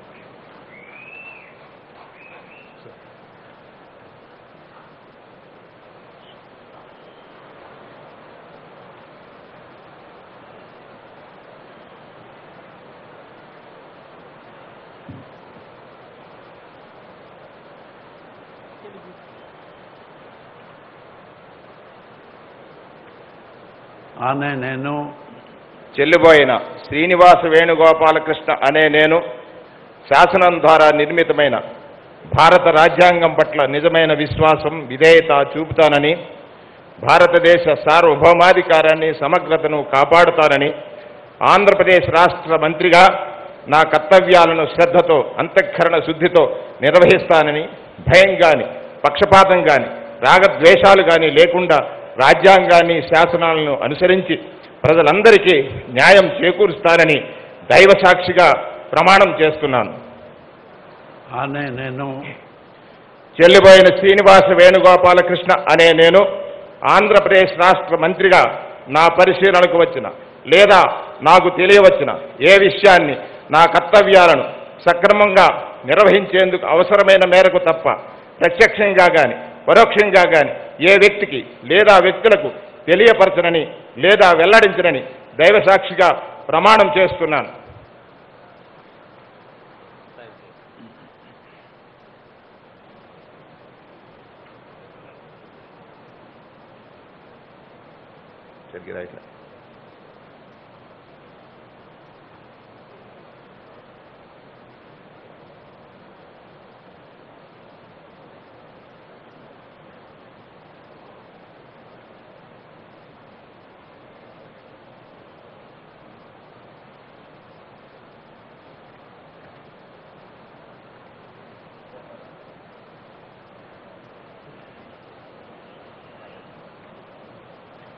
S8: అనే నేను
S12: చెల్లిపోయిన శ్రీనివాస వేణుగోపాలకృష్ణ అనే నేను శాసనం ద్వారా నిర్మితమైన భారత రాజ్యాంగం పట్ల నిజమైన విశ్వాసం విధేయత చూపుతానని భారతదేశ సార్వభౌమాధికారాన్ని సమగ్రతను కాపాడుతానని ఆంధ్రప్రదేశ్ రాష్ట్ర మంత్రిగా నా కర్తవ్యాలను శ్రద్ధతో అంతఃకరణ శుద్ధితో నిర్వహిస్తానని భయం కానీ పక్షపాతం కానీ రాగద్వేషాలు కానీ లేకుండా రాజ్యాంగాన్ని శాసనాలను అనుసరించి ప్రజలందరికీ న్యాయం చేకూరుస్తానని దైవసాక్షిగా ప్రమాణం చేస్తున్నాను
S8: అనే నేను
S12: చెల్లిపోయిన శ్రీనివాస వేణుగోపాలకృష్ణ అనే నేను ఆంధ్రప్రదేశ్ రాష్ట్ర మంత్రిగా నా పరిశీలనకు వచ్చిన లేదా నాకు తెలియవచ్చిన ఏ విషయాన్ని నా కర్తవ్యాలను సక్రమంగా నిర్వహించేందుకు అవసరమైన మేరకు తప్ప ప్రత్యక్షంగా కానీ పరోక్షంగా కానీ ఏ వ్యక్తికి లేదా వ్యక్తులకు తెలియపరచనని లేదా వెల్లడించనని దైవసాక్షిగా ప్రమాణం చేస్తున్నాను సరిగ్గా ఇట్లా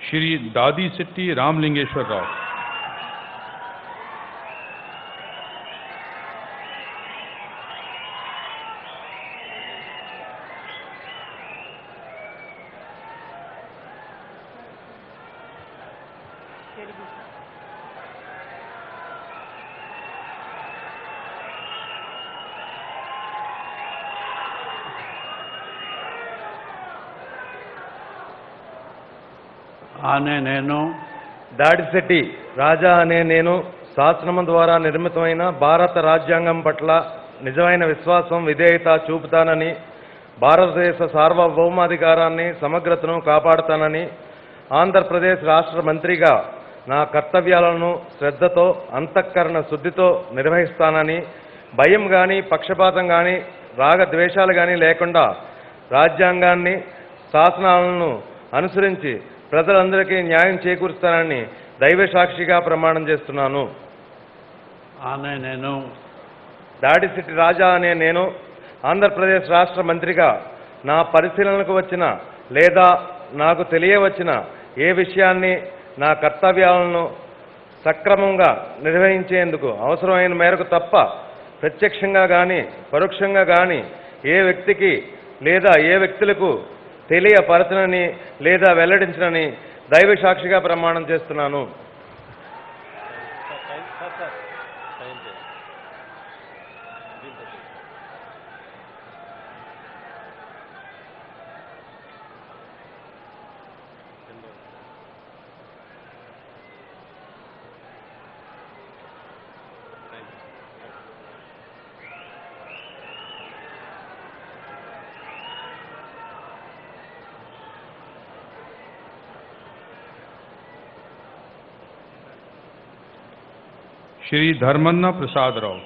S7: श्री दादी सिट्टी रामलिंगेश्वर राव
S8: ఆనే నేను
S13: దాడిశెట్టి రాజా అనే నేను శాసనం ద్వారా నిర్మితమైన భారత రాజ్యాంగం పట్ల నిజమైన విశ్వాసం విధేయత చూపుతానని భారతదేశ సార్వభౌమాధికారాన్ని సమగ్రతను కాపాడుతానని ఆంధ్రప్రదేశ్ రాష్ట్ర మంత్రిగా నా కర్తవ్యాలను శ్రద్ధతో అంతఃకరణ శుద్ధితో నిర్వహిస్తానని భయం కానీ పక్షపాతం కానీ రాగద్వేషాలు కానీ లేకుండా రాజ్యాంగాన్ని శాసనాలను అనుసరించి ప్రజలందరికీ న్యాయం చేకూరుస్తానని దైవ సాక్షిగా ప్రమాణం చేస్తున్నాను
S8: ఆనే నేను
S13: దాడిసిట్టి రాజా అనే నేను ఆంధ్రప్రదేశ్ రాష్ట్ర మంత్రిగా నా పరిశీలనకు వచ్చిన లేదా నాకు తెలియవచ్చిన ఏ విషయాన్ని నా కర్తవ్యాలను సక్రమంగా నిర్వహించేందుకు అవసరమైన మేరకు తప్ప ప్రత్యక్షంగా కానీ పరోక్షంగా కానీ ఏ వ్యక్తికి లేదా ఏ వ్యక్తులకు తెలియపరచనని లేదా వెల్లడించనని దైవ సాక్షిగా ప్రమాణం చేస్తున్నాను
S7: श्री धर्मन्ना प्रसाद राव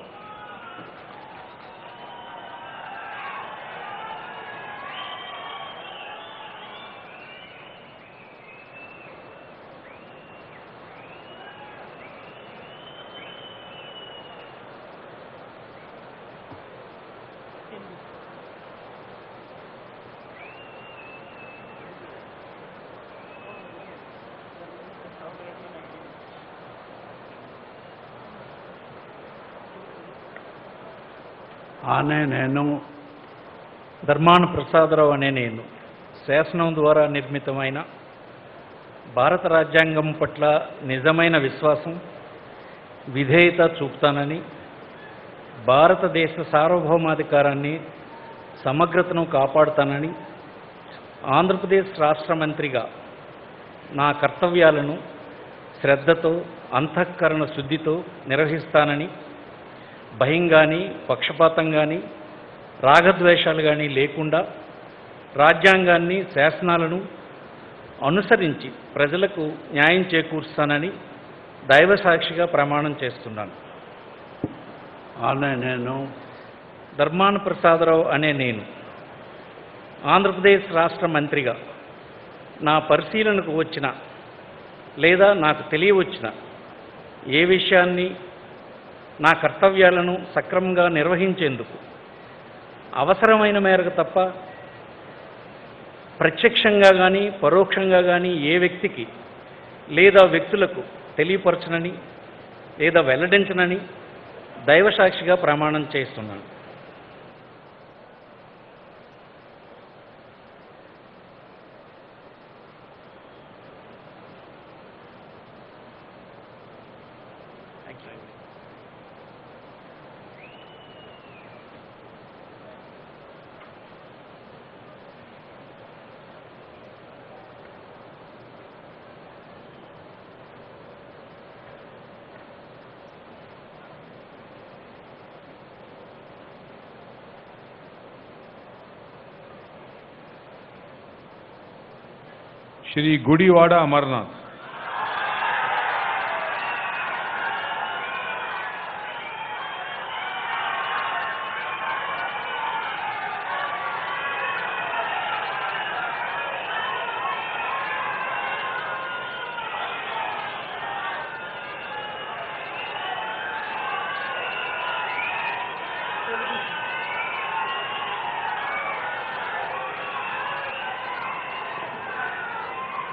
S8: ఆనే నేను ధర్మాన ప్రసాదరావు అనే నేను శాసనం ద్వారా నిర్మితమైన భారత రాజ్యాంగం పట్ల నిజమైన విశ్వాసం విధేయత చూపుతానని భారతదేశ సార్వభౌమాధికారాన్ని సమగ్రతను కాపాడుతానని ఆంధ్రప్రదేశ్ రాష్ట్ర మంత్రిగా నా కర్తవ్యాలను శ్రద్ధతో అంతఃకరణ శుద్ధితో నిర్వహిస్తానని భయం కానీ పక్షపాతం కానీ రాగద్వేషాలు కానీ లేకుండా రాజ్యాంగాన్ని శాసనాలను అనుసరించి ప్రజలకు న్యాయం చేకూరుస్తానని దైవ సాక్షిగా ప్రమాణం చేస్తున్నాను ఆనే నేను ధర్మాన ప్రసాదరావు అనే నేను ఆంధ్రప్రదేశ్ రాష్ట్ర మంత్రిగా నా పరిశీలనకు వచ్చిన లేదా నాకు తెలియవచ్చిన ఏ విషయాన్ని నా కర్తవ్యాలను సక్రమంగా నిర్వహించేందుకు అవసరమైన మేరకు తప్ప ప్రత్యక్షంగా కానీ పరోక్షంగా కానీ ఏ వ్యక్తికి లేదా వ్యక్తులకు తెలియపరచనని లేదా వెల్లడించనని దైవసాక్షిగా ప్రమాణం చేస్తున్నాను
S7: श्री गुड़ीवाड़ा अमरनाथ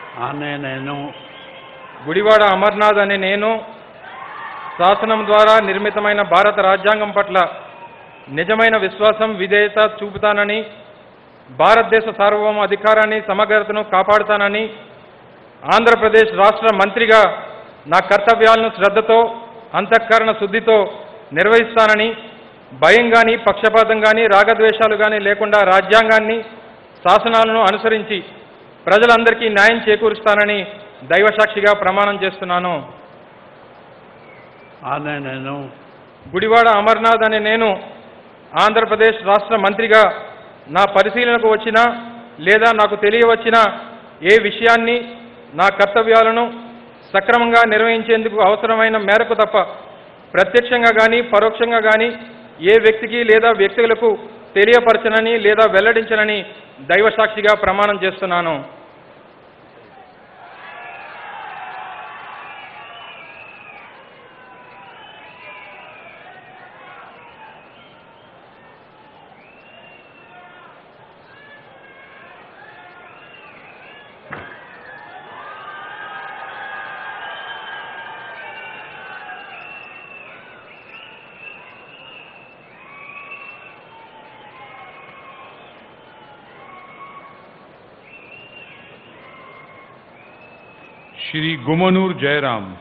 S8: అనే నేను
S11: గుడివాడ అమర్నాథ్ అనే నేను శాసనం ద్వారా నిర్మితమైన భారత రాజ్యాంగం పట్ల నిజమైన విశ్వాసం విధేయత చూపుతానని భారతదేశ సార్వభౌమ అధికారాన్ని సమగ్రతను కాపాడుతానని ఆంధ్రప్రదేశ్ రాష్ట్ర మంత్రిగా నా కర్తవ్యాలను శ్రద్ధతో అంతఃకరణ శుద్ధితో నిర్వహిస్తానని భయం కానీ పక్షపాతం కానీ రాగద్వేషాలు కానీ లేకుండా రాజ్యాంగాన్ని శాసనాలను అనుసరించి ప్రజలందరికీ న్యాయం చేకూరుస్తానని దైవసాక్షిగా ప్రమాణం చేస్తున్నాను
S8: అనే నేను
S11: గుడివాడ అమర్నాథ్ అనే నేను ఆంధ్రప్రదేశ్ రాష్ట్ర మంత్రిగా నా పరిశీలనకు వచ్చిన లేదా నాకు తెలియవచ్చిన ఏ విషయాన్ని నా కర్తవ్యాలను సక్రమంగా నిర్వహించేందుకు అవసరమైన మేరకు తప్ప ప్రత్యక్షంగా కానీ పరోక్షంగా కానీ ఏ వ్యక్తికి లేదా వ్యక్తులకు తెలియపరచనని లేదా వెల్లడించనని దైవసాక్షిగా ప్రమాణం చేస్తున్నాను
S7: श्री गुमनूर जयराम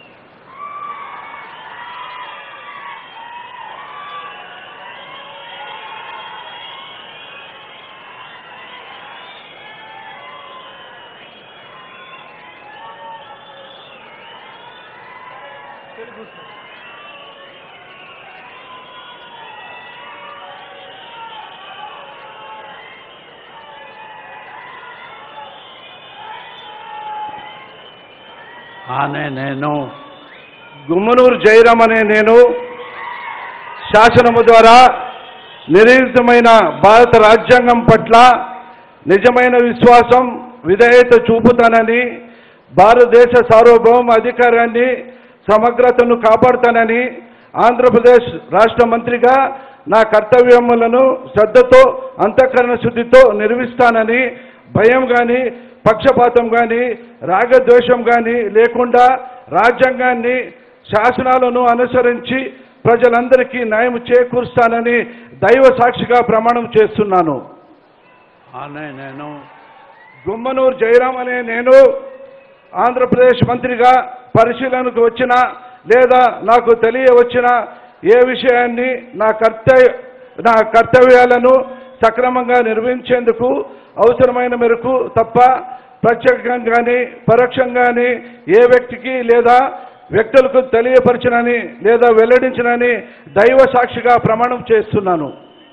S8: అనే నేను
S9: గుమ్మనూరు జయరాం అనే నేను శాసనము ద్వారా నిర్ణీతమైన భారత రాజ్యాంగం పట్ల నిజమైన విశ్వాసం విధేయత చూపుతానని భారతదేశ సార్వభౌమ అధికారాన్ని సమగ్రతను కాపాడుతానని ఆంధ్రప్రదేశ్ రాష్ట్ర మంత్రిగా నా కర్తవ్యములను శ్రద్ధతో అంతఃకరణ శుద్ధితో నిర్వహిస్తానని భయం కానీ పక్షపాతం కానీ రాగద్వేషం కానీ లేకుండా రాజ్యాంగాన్ని శాసనాలను అనుసరించి ప్రజలందరికీ న్యాయం చేకూరుస్తానని దైవ సాక్షిగా ప్రమాణం చేస్తున్నాను
S8: అనే నేను
S9: గుమ్మనూరు జయరాం అనే నేను ఆంధ్రప్రదేశ్ మంత్రిగా పరిశీలనకు వచ్చిన లేదా నాకు తెలియవచ్చిన ఏ విషయాన్ని నా కర్తవ్య నా కర్తవ్యాలను సక్రమంగా నిర్వహించేందుకు అవసరమైన మేరకు తప్ప ప్రత్యేకంగా కానీ పరోక్షంగా కానీ ఏ వ్యక్తికి లేదా వ్యక్తులకు తెలియపరచనని లేదా వెల్లడించనని దైవ సాక్షిగా ప్రమాణం చేస్తున్నాను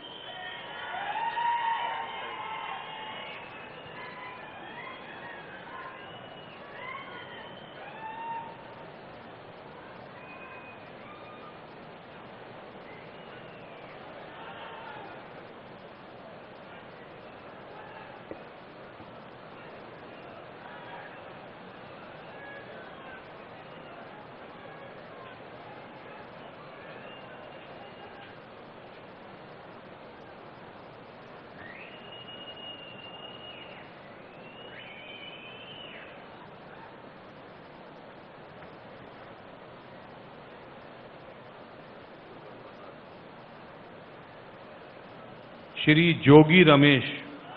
S7: श्री जोगी रमेश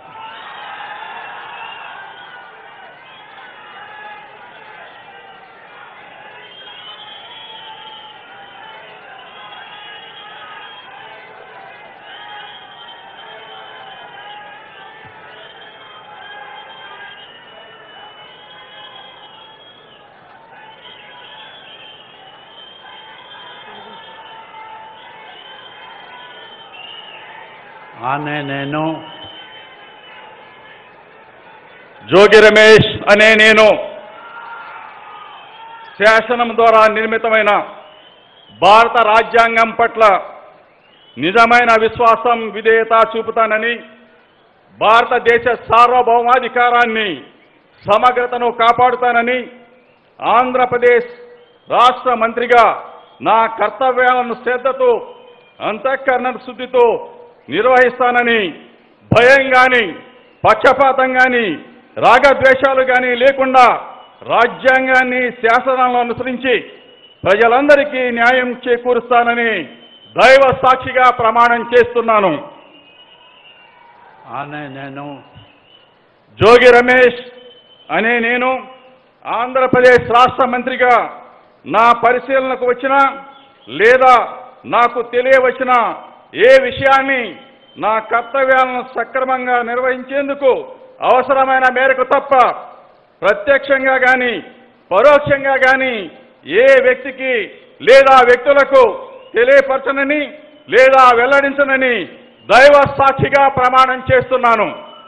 S8: అనే నేను
S2: జోగి రమేష్ అనే నేను శాసనం ద్వారా నిర్మితమైన భారత రాజ్యాంగం పట్ల నిజమైన విశ్వాసం విధేయత చూపుతానని భారతదేశ సార్వభౌమాధికారాన్ని సమగ్రతను కాపాడుతానని ఆంధ్రప్రదేశ్ రాష్ట్ర మంత్రిగా నా కర్తవ్యాలను శ్రద్ధతో అంతఃకరణ శుద్ధితో నిర్వహిస్తానని భయం కానీ పక్షపాతం కానీ
S14: రాగద్వేషాలు కానీ లేకుండా రాజ్యాంగాన్ని శాసనాలను అనుసరించి ప్రజలందరికీ న్యాయం చేకూరుస్తానని దైవ సాక్షిగా ప్రమాణం చేస్తున్నాను
S8: ఆనే నేను
S14: జోగి రమేష్ అనే నేను ఆంధ్రప్రదేశ్ రాష్ట్ర మంత్రిగా నా పరిశీలనకు వచ్చిన లేదా నాకు తెలియవచ్చిన ఏ విషయాన్ని నా కర్తవ్యాలను సక్రమంగా నిర్వహించేందుకు అవసరమైన మేరకు తప్ప ప్రత్యక్షంగా కానీ పరోక్షంగా కానీ ఏ వ్యక్తికి లేదా వ్యక్తులకు తెలియపరచనని లేదా వెల్లడించనని దైవ సాక్షిగా ప్రమాణం చేస్తున్నాను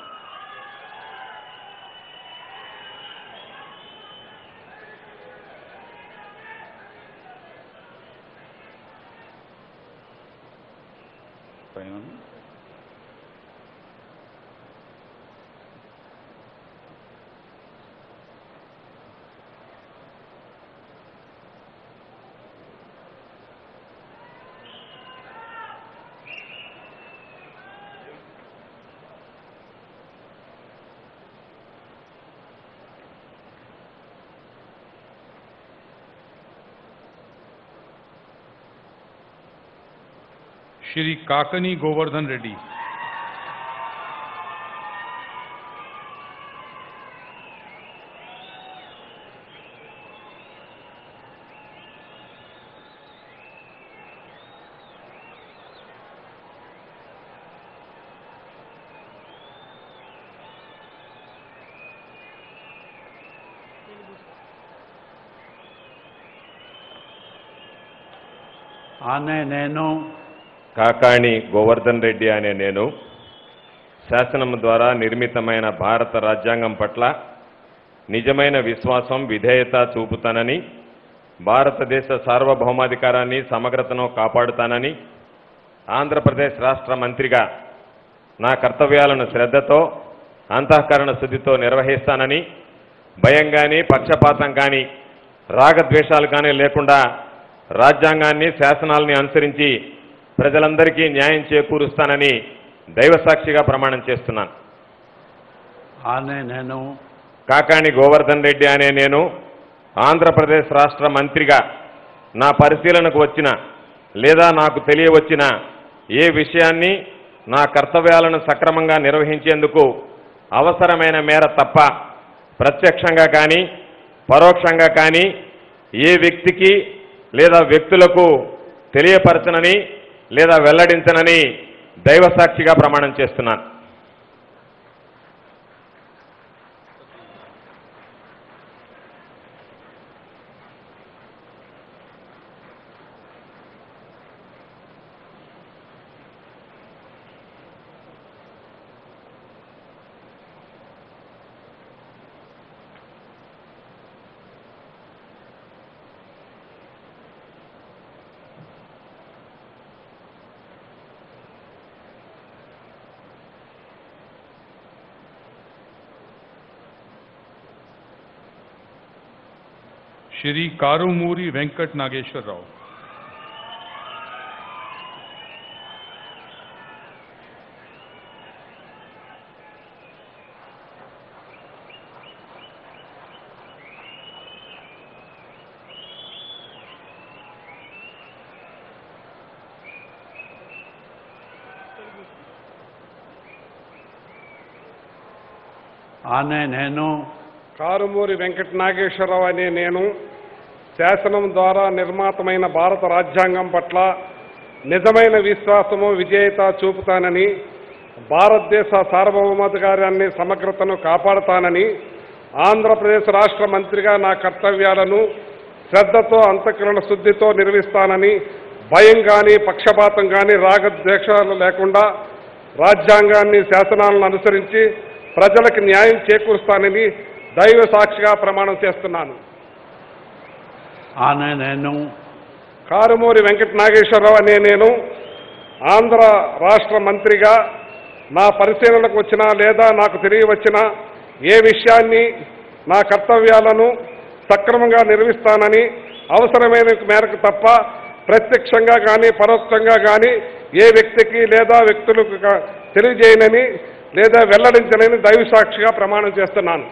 S7: श्री काकनी गोवर्धन रेड्डी
S8: ఆనే నేను
S12: కాకాణి గోవర్ధన్ రెడ్డి అనే నేను శాసనం ద్వారా నిర్మితమైన భారత రాజ్యాంగం పట్ల నిజమైన విశ్వాసం విధేయత చూపుతానని భారతదేశ సార్వభౌమాధికారాన్ని సమగ్రతను కాపాడుతానని ఆంధ్రప్రదేశ్ రాష్ట్ర మంత్రిగా నా కర్తవ్యాలను శ్రద్ధతో అంతఃకరణ శుద్ధితో నిర్వహిస్తానని భయం కానీ పక్షపాతం కానీ రాగద్వేషాలు కానీ లేకుండా రాజ్యాంగాన్ని శాసనాల్ని అనుసరించి ప్రజలందరికీ న్యాయం చేకూరుస్తానని దైవసాక్షిగా ప్రమాణం చేస్తున్నాను
S8: ఆనే నేను
S12: కాకాణి గోవర్ధన్ రెడ్డి అనే నేను ఆంధ్రప్రదేశ్ రాష్ట్ర మంత్రిగా నా పరిశీలనకు వచ్చిన లేదా నాకు తెలియవచ్చిన ఏ విషయాన్ని నా కర్తవ్యాలను సక్రమంగా నిర్వహించేందుకు అవసరమైన మేర తప్ప ప్రత్యక్షంగా కానీ పరోక్షంగా కానీ ఏ వ్యక్తికి లేదా వ్యక్తులకు తెలియపరచనని లేదా వెల్లడించనని దైవసాక్షిగా ప్రమాణం చేస్తున్నాను
S7: श्री कारुमूरी वेंकट नागेश्वर राव
S8: ఆనే నేను
S10: కారుమూరి వెంకట నాగేశ్వరరావు అనే నేను శాసనం ద్వారా నిర్మాతమైన భారత రాజ్యాంగం పట్ల నిజమైన విశ్వాసము విజేత చూపుతానని భారతదేశ సార్వభౌమాధికారాన్ని సమగ్రతను కాపాడుతానని ఆంధ్రప్రదేశ్ రాష్ట్ర మంత్రిగా నా కర్తవ్యాలను శ్రద్ధతో అంతఃకరణ శుద్ధితో నిర్వహిస్తానని భయం కానీ పక్షపాతం కానీ రాగద్వేషాలు లేకుండా రాజ్యాంగాన్ని శాసనాలను అనుసరించి ప్రజలకు న్యాయం చేకూరుస్తానని దైవ సాక్షిగా ప్రమాణం చేస్తున్నాను
S8: ఆనే నేను
S10: కారుమూరి వెంకట నాగేశ్వరరావు అనే నేను ఆంధ్ర రాష్ట్ర మంత్రిగా నా పరిశీలనకు వచ్చిన లేదా నాకు తెలియవచ్చిన ఏ విషయాన్ని నా కర్తవ్యాలను సక్రమంగా నిర్వహిస్తానని అవసరమైన మేరకు తప్ప ప్రత్యక్షంగా కానీ పరోక్షంగా కానీ ఏ వ్యక్తికి లేదా వ్యక్తులకు కా- తెలియజేయనని
S15: లేదా వెల్లడించలేని దైవ సాక్షిగా ప్రమాణం చేస్తున్నాను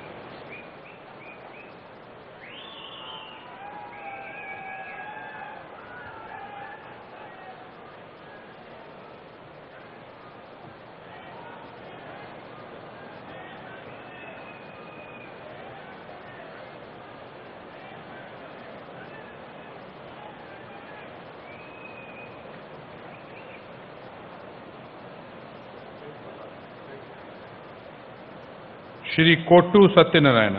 S7: श्री कोट्टू सत्यनारायण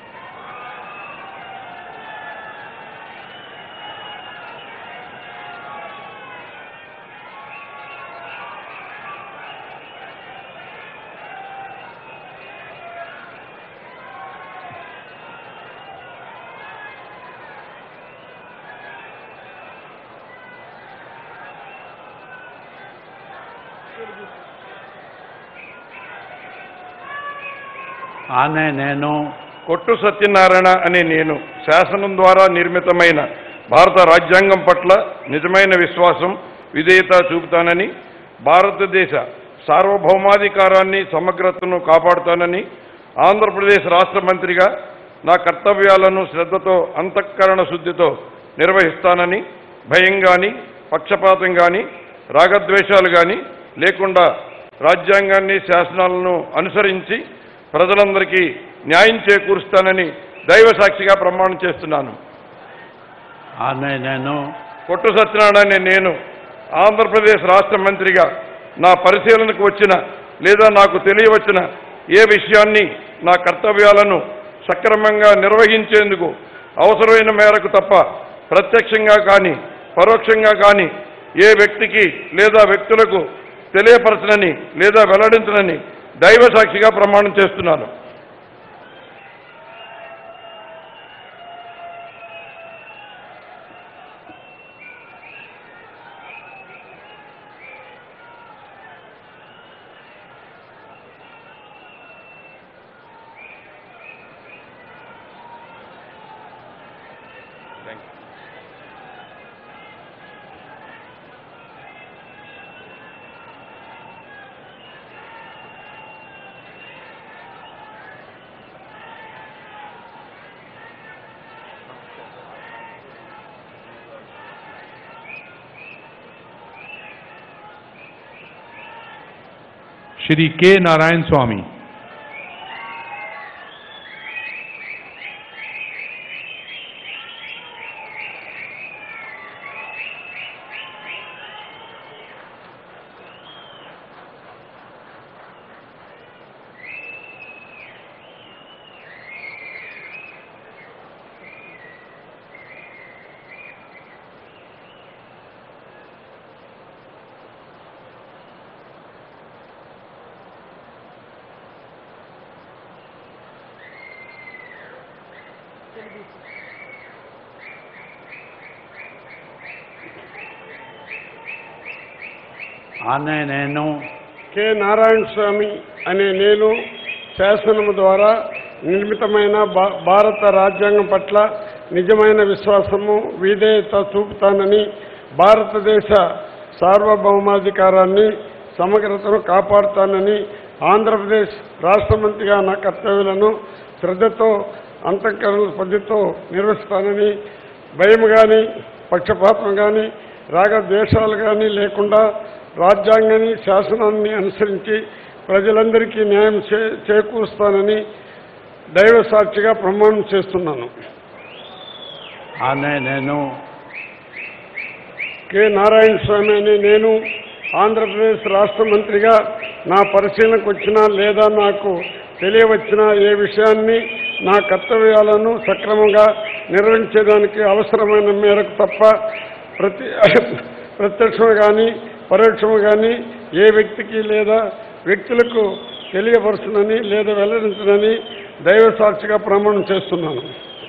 S8: ఆనే నేను
S15: కొట్టు సత్యనారాయణ అనే నేను శాసనం ద్వారా నిర్మితమైన భారత రాజ్యాంగం పట్ల నిజమైన విశ్వాసం విధేయత చూపుతానని భారతదేశ సార్వభౌమాధికారాన్ని సమగ్రతను కాపాడుతానని ఆంధ్రప్రదేశ్ రాష్ట్ర మంత్రిగా నా కర్తవ్యాలను శ్రద్ధతో అంతఃకరణ శుద్ధితో నిర్వహిస్తానని భయం కానీ పక్షపాతం కానీ రాగద్వేషాలు కానీ లేకుండా రాజ్యాంగాన్ని శాసనాలను అనుసరించి ప్రజలందరికీ న్యాయం చేకూరుస్తానని దైవ సాక్షిగా ప్రమాణం చేస్తున్నాను
S8: ఆనే నేను
S15: కొట్టు సత్యనారాయణ అనే నేను ఆంధ్రప్రదేశ్ రాష్ట్ర మంత్రిగా నా పరిశీలనకు వచ్చిన లేదా నాకు తెలియవచ్చిన ఏ విషయాన్ని నా కర్తవ్యాలను సక్రమంగా నిర్వహించేందుకు అవసరమైన మేరకు తప్ప ప్రత్యక్షంగా కానీ పరోక్షంగా కానీ ఏ వ్యక్తికి లేదా వ్యక్తులకు తెలియపరచనని లేదా వెల్లడించనని దైవ సాక్షిగా ప్రమాణం చేస్తున్నాను
S7: श्री के नारायण स्वामी
S8: ఆనే నేను
S15: కె నారాయణ స్వామి అనే నేను శాసనము ద్వారా నిర్మితమైన భా- భారత రాజ్యాంగం పట్ల నిజమైన విశ్వాసము విధేయత చూపుతానని భారతదేశ సార్వభౌమాధికారాన్ని సమగ్రతను కాపాడుతానని ఆంధ్రప్రదేశ్ రాష్ట్ర మంత్రిగా నా కర్తవ్యాలను శ్రద్ధతో అంతఃకరణ పద్ధతితో నిర్వహిస్తానని భయం కానీ పక్షపాతం కానీ రాగద్వేషాలు కానీ లేకుండా రాజ్యాంగాన్ని శాసనాన్ని అనుసరించి ప్రజలందరికీ న్యాయం చే చేకూరుస్తానని దైవ సాక్షిగా ప్రమాణం చేస్తున్నాను
S8: ఆనే నేను
S15: కె నారాయణ స్వామి అనే నేను ఆంధ్రప్రదేశ్ రాష్ట్ర మంత్రిగా నా పరిశీలనకు వచ్చినా లేదా నాకు తెలియవచ్చిన ఏ విషయాన్ని నా కర్తవ్యాలను సక్రమంగా నిర్వహించేదానికి అవసరమైన మేరకు తప్ప ప్రతి ప్రత్యక్షము కానీ పరోక్షము కానీ ఏ వ్యక్తికి లేదా వ్యక్తులకు తెలియపరచునని లేదా వెల్లడించనని దైవ సాక్షిగా ప్రమాణం చేస్తున్నాను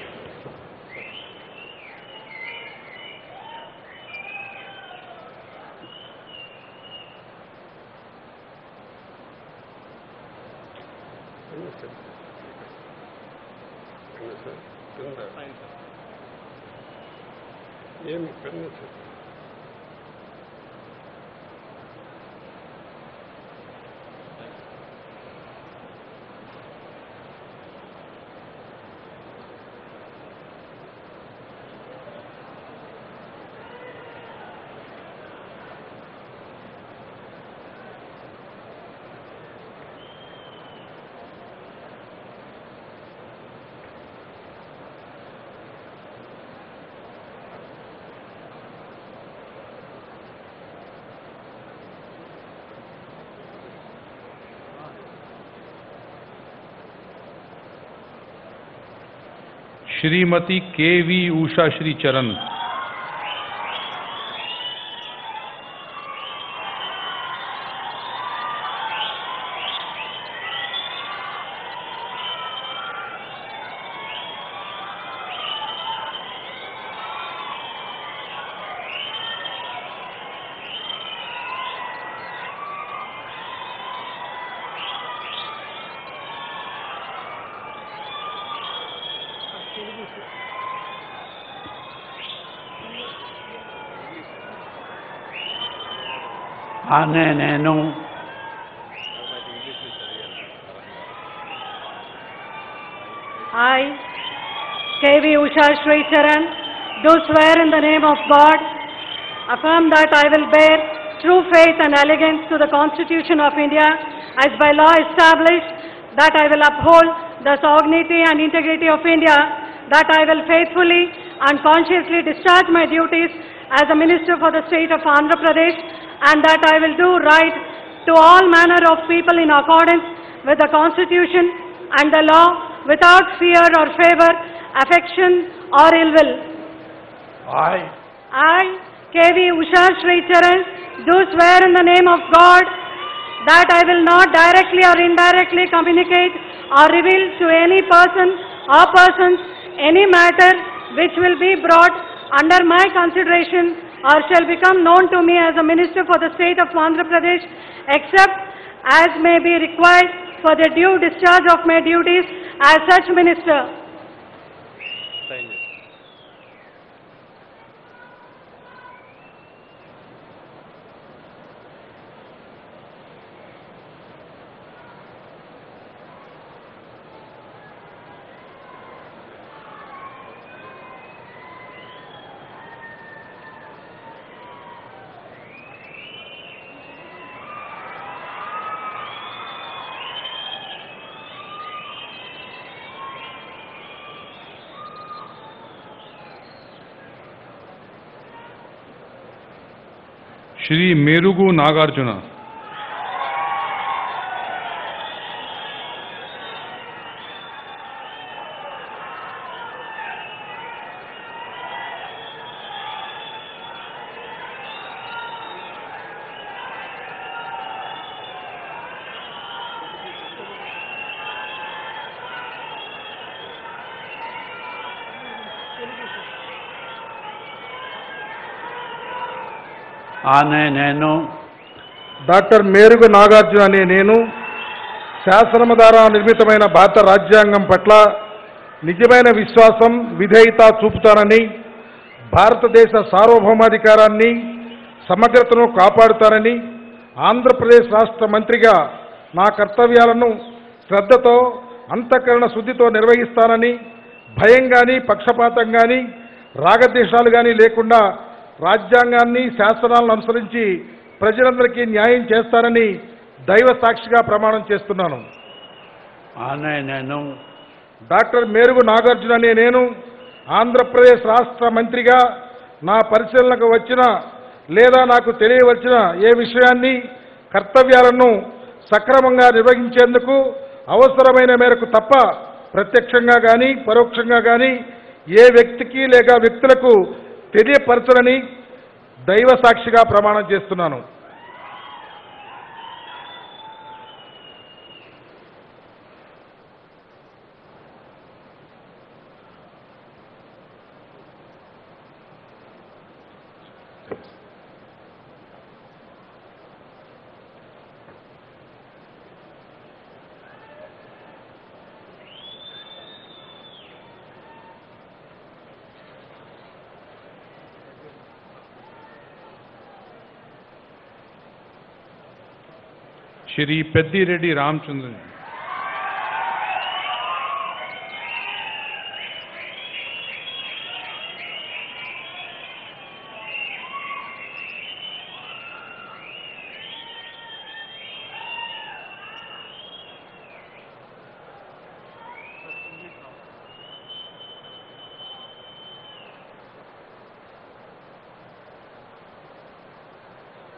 S15: ఏమి పెన్ను సార్
S7: श्रीमती के वी उषा श्री चरण
S8: ఆనే నేను
S16: I, K.V. Usha Shri Charan, do swear in the name of God, affirm that I will bear true faith and allegiance to the Constitution of India as by law established, that I will uphold the sovereignty and integrity of India, that I will faithfully and consciously discharge my duties as a minister for the state of Andhra Pradesh, and that I will do right to all manner of people in accordance with the Constitution and the law without fear or favor, affection or ill will.
S8: I,
S16: I, K.V. Usha Shri Charan, do swear in the name of God that I will not directly or indirectly communicate or reveal to any person or persons any matter which will be brought under my consideration or shall become known to me as a minister for the state of Andhra Pradesh except as may be required for the due discharge of my duties as such minister.
S7: Shri मेरुगु Nagarjuna
S8: ఆనే నేను
S10: doctor Merugu Nagarjuna అనే నేను శాసనము ద్వారా నిర్మితమైన భారత రాజ్యాంగం పట్ల నిజమైన విశ్వాసం విధేయత చూపుతానని భారతదేశ సార్వభౌమాధికారాన్ని సమగ్రతను కాపాడుతానని ఆంధ్రప్రదేశ్ రాష్ట్ర మంత్రిగా నా కర్తవ్యాలను శ్రద్ధతో అంతఃకరణ శుద్ధితో నిర్వహిస్తానని భయం కానీ పక్షపాతం కానీ రాగద్వేషాలు కానీ లేకుండా రాజ్యాంగాన్ని శాసనాలను అనుసరించి ప్రజలందరికీ న్యాయం చేస్తానని దైవ సాక్షిగా ప్రమాణం చేస్తున్నాను
S8: ఆనే నేను
S10: డాక్టర్ మేరుగు నాగార్జున అనే నేను ఆంధ్రప్రదేశ్ రాష్ట్ర మంత్రిగా నా పరిశీలనకు వచ్చిన లేదా నాకు తెలియవలసిన ఏ విషయాన్ని కర్తవ్యాలను సక్రమంగా నిర్వహించేందుకు అవసరమైన మేరకు తప్ప ప్రత్యక్షంగా కానీ పరోక్షంగా కానీ ఏ వ్యక్తికి లేక వ్యక్తులకు తెలియపరచనని దైవ సాక్షిగా ప్రమాణం చేస్తున్నాను
S7: Shri पेद्दिरेड्डी Ramachandran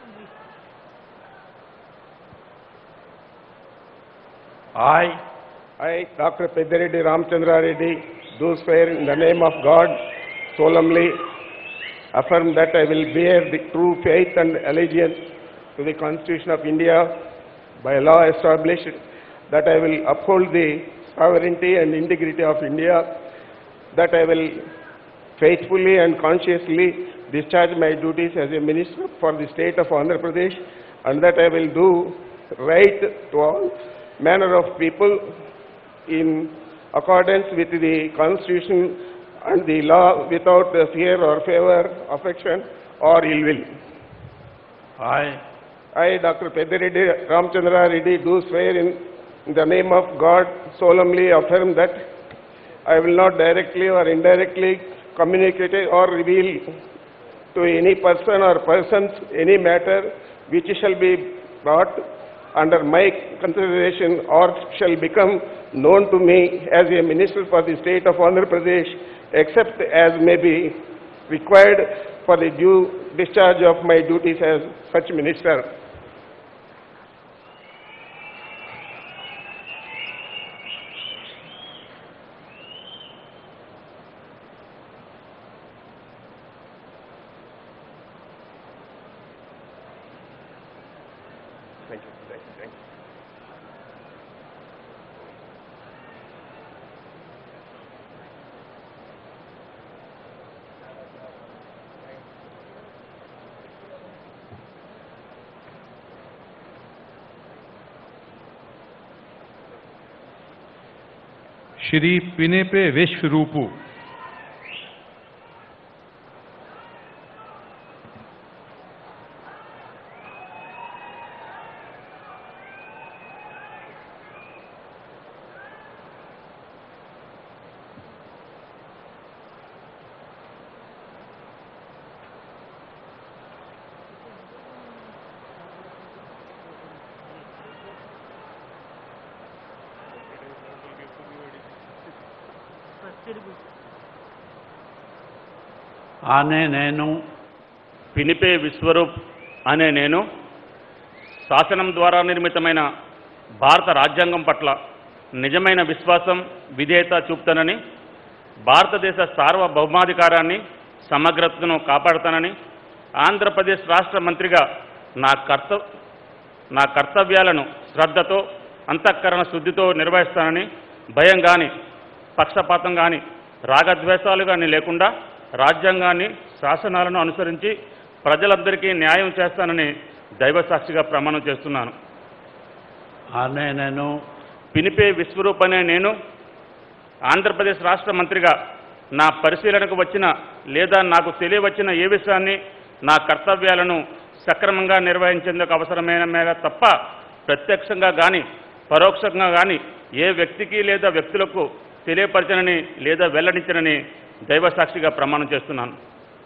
S8: I,
S15: I, Dr. Pedareddy Ramchandra Reddy, do swear in the name of God solemnly affirm that I will bear the true faith and allegiance to the Constitution of India by law established, that I will uphold the sovereignty and integrity of India, that I will faithfully and consciously discharge my duties as a minister for the state of Andhra Pradesh, and that I will do right to all manner of people in accordance with the Constitution and the law without the fear or favor, affection or ill will.
S8: I,
S15: I, Dr. Pedareddy Ramchandra Reddy, do swear in the name of God solemnly affirm that I will not directly or indirectly communicate or reveal to any person or persons any matter which shall be brought under my consideration or shall become known to me as a minister for the state of Andhra Pradesh, except as may be required for the due discharge of my duties as such minister. Thank you. Thank you. Thank you.
S7: Shri पिनेपे विश्व रूपू
S8: ఆనే నేను
S3: పినిపే విశ్వరూప్ అనే నేను శాసనం ద్వారా నిర్మితమైన భారత రాజ్యాంగం పట్ల నిజమైన విశ్వాసం విధేయత చూపుతానని భారతదేశ సార్వభౌమాధికారాన్ని సమగ్రతను కాపాడుతానని ఆంధ్రప్రదేశ్ రాష్ట్ర మంత్రిగా నా కర్త నా కర్తవ్యాలను శ్రద్ధతో అంతఃకరణ శుద్ధితో నిర్వహిస్తానని భయం కానీ పక్షపాతం కానీ రాగద్వేషాలు కానీ లేకుండా రాజ్యాంగాన్ని శాసనాలను అనుసరించి ప్రజలందరికీ న్యాయం చేస్తానని దైవసాక్షిగా ప్రమాణం చేస్తున్నాను
S8: ఆనే నేను
S3: పినిపే విశ్వరూప్ అనే నేను ఆంధ్రప్రదేశ్ రాష్ట్ర మంత్రిగా నా పరిశీలనకు వచ్చిన లేదా నాకు తెలియవచ్చిన ఏ విషయాన్ని నా కర్తవ్యాలను సక్రమంగా నిర్వహించేందుకు అవసరమైన మేర తప్ప ప్రత్యక్షంగా కానీ పరోక్షంగా కానీ ఏ వ్యక్తికి లేదా వ్యక్తులకు తెలియపరచనని లేదా వెల్లడించనని దైవసాక్షిగా ప్రమాణం చేస్తున్నాను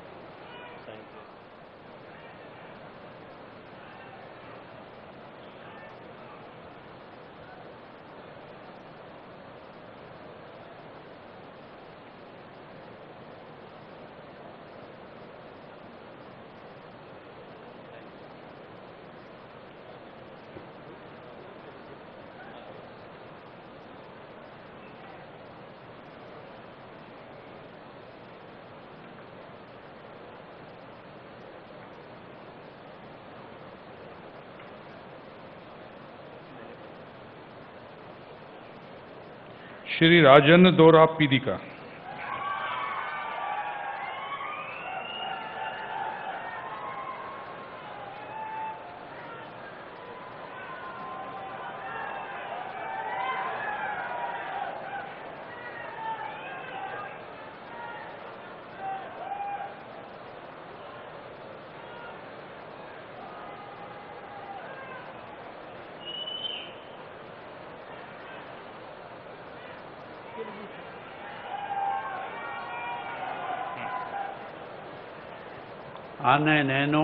S7: श्री राजन दोरा पीदिका
S8: ఆనే నేను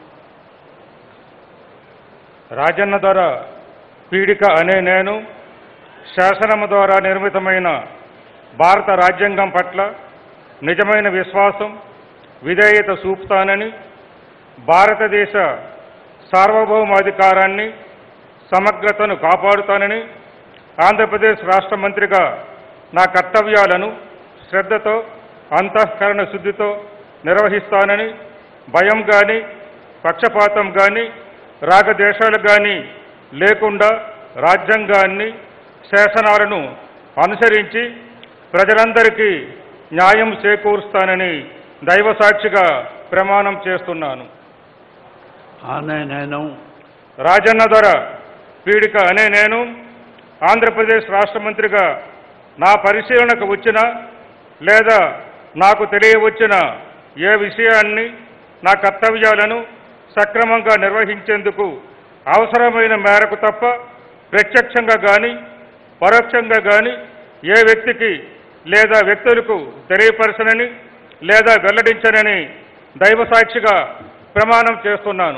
S11: రాజన్న ద్వారా పీడిక అనే నేను శాసనము ద్వారా నిర్మితమైన భారత రాజ్యాంగం పట్ల నిజమైన విశ్వాసం విధేయత చూపుతానని భారతదేశ సార్వభౌమాధికారాన్ని సమగ్రతను కాపాడుతానని
S2: ఆంధ్రప్రదేశ్ రాష్ట్ర మంత్రిగా నా కర్తవ్యాలను శ్రద్ధతో అంతఃకరణ శుద్ధితో నిర్వహిస్తానని భయం కానీ పక్షపాతం కానీ రాగద్వేషాలు కానీ లేకుండా రాజ్యాంగాన్ని శాసనాలను అనుసరించి ప్రజలందరికీ న్యాయం చేకూరుస్తానని దైవ సాక్షిగా ప్రమాణం చేస్తున్నాను
S8: అనే నేను
S2: రాజన్న ధర పీడిక అనే నేను ఆంధ్రప్రదేశ్ రాష్ట్ర మంత్రిగా నా పరిశీలనకు వచ్చిన లేదా నాకు తెలియవచ్చిన ఏ విషయాన్ని నా కర్తవ్యాలను సక్రమంగా నిర్వహించేందుకు అవసరమైన మేరకు తప్ప ప్రత్యక్షంగా కానీ పరోక్షంగా కానీ ఏ వ్యక్తికి లేదా వ్యక్తులకు తెలియపరచనని లేదా వెల్లడించనని దైవ సాక్షిగా ప్రమాణం చేస్తున్నాను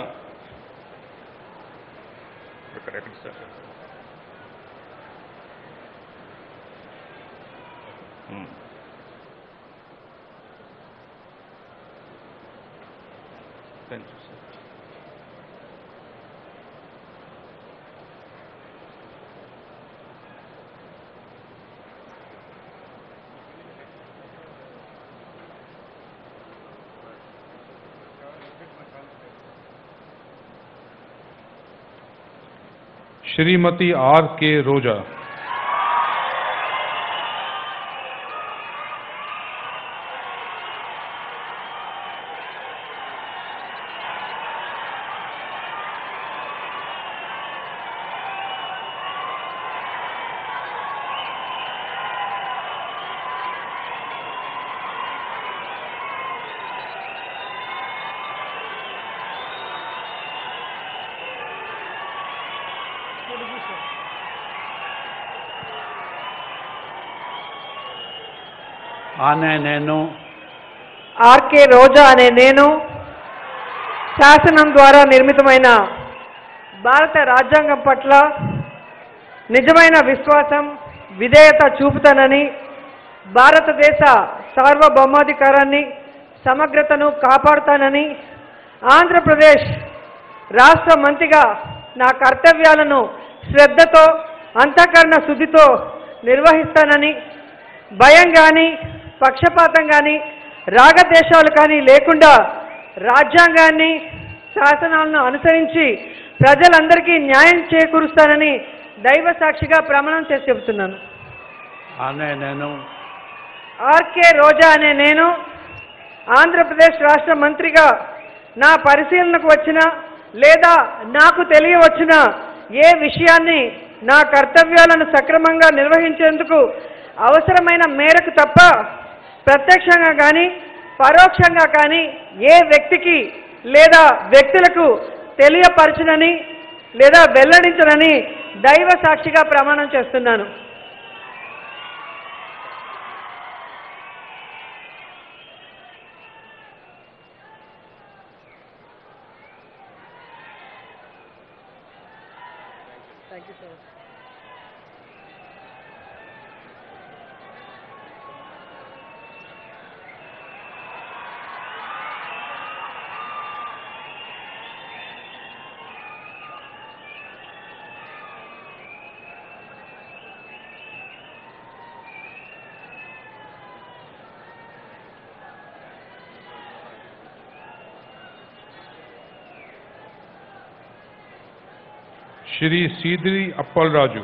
S2: ఇక్కడ ఎక్కడ sir? Um. Thank you sir.
S7: Shrimati R K Roja
S8: అనే నేను
S17: ఆర్కే రోజా అనే నేను శాసనం ద్వారా నిర్మితమైన భారత రాజ్యాంగం పట్ల నిజమైన విశ్వాసం విధేయత చూపుతానని భారతదేశ సార్వభౌమాధికారాన్ని సమగ్రతను కాపాడుతానని ఆంధ్రప్రదేశ్ రాష్ట్ర మంత్రిగా నా కర్తవ్యాలను శ్రద్ధతో అంతఃకరణ శుద్ధితో నిర్వహిస్తానని భయం కానీ పక్షపాతం కానీ రాగద్వేషాలు కానీ లేకుండా రాజ్యాంగాన్ని శాసనాలను అనుసరించి ప్రజలందరికీ న్యాయం చేకూరుస్తానని దైవ సాక్షిగా ప్రమాణం చేసి చెబుతున్నాను
S8: అనే నేను
S17: ఆర్కే రోజా అనే నేను ఆంధ్రప్రదేశ్ రాష్ట్ర మంత్రిగా నా పరిశీలనకు వచ్చిన లేదా నాకు తెలియవచ్చిన ఏ విషయాన్ని నా కర్తవ్యాలను సక్రమంగా నిర్వహించేందుకు అవసరమైన మేరకు తప్ప ప్రత్యక్షంగా కానీ పరోక్షంగా కానీ ఏ వ్యక్తికి లేదా వ్యక్తులకు తెలియపరచనని లేదా వెల్లడించనని దైవ సాక్షిగా ప్రమాణం చేస్తున్నాను thank you so much
S7: Shri Seediri Appala Raju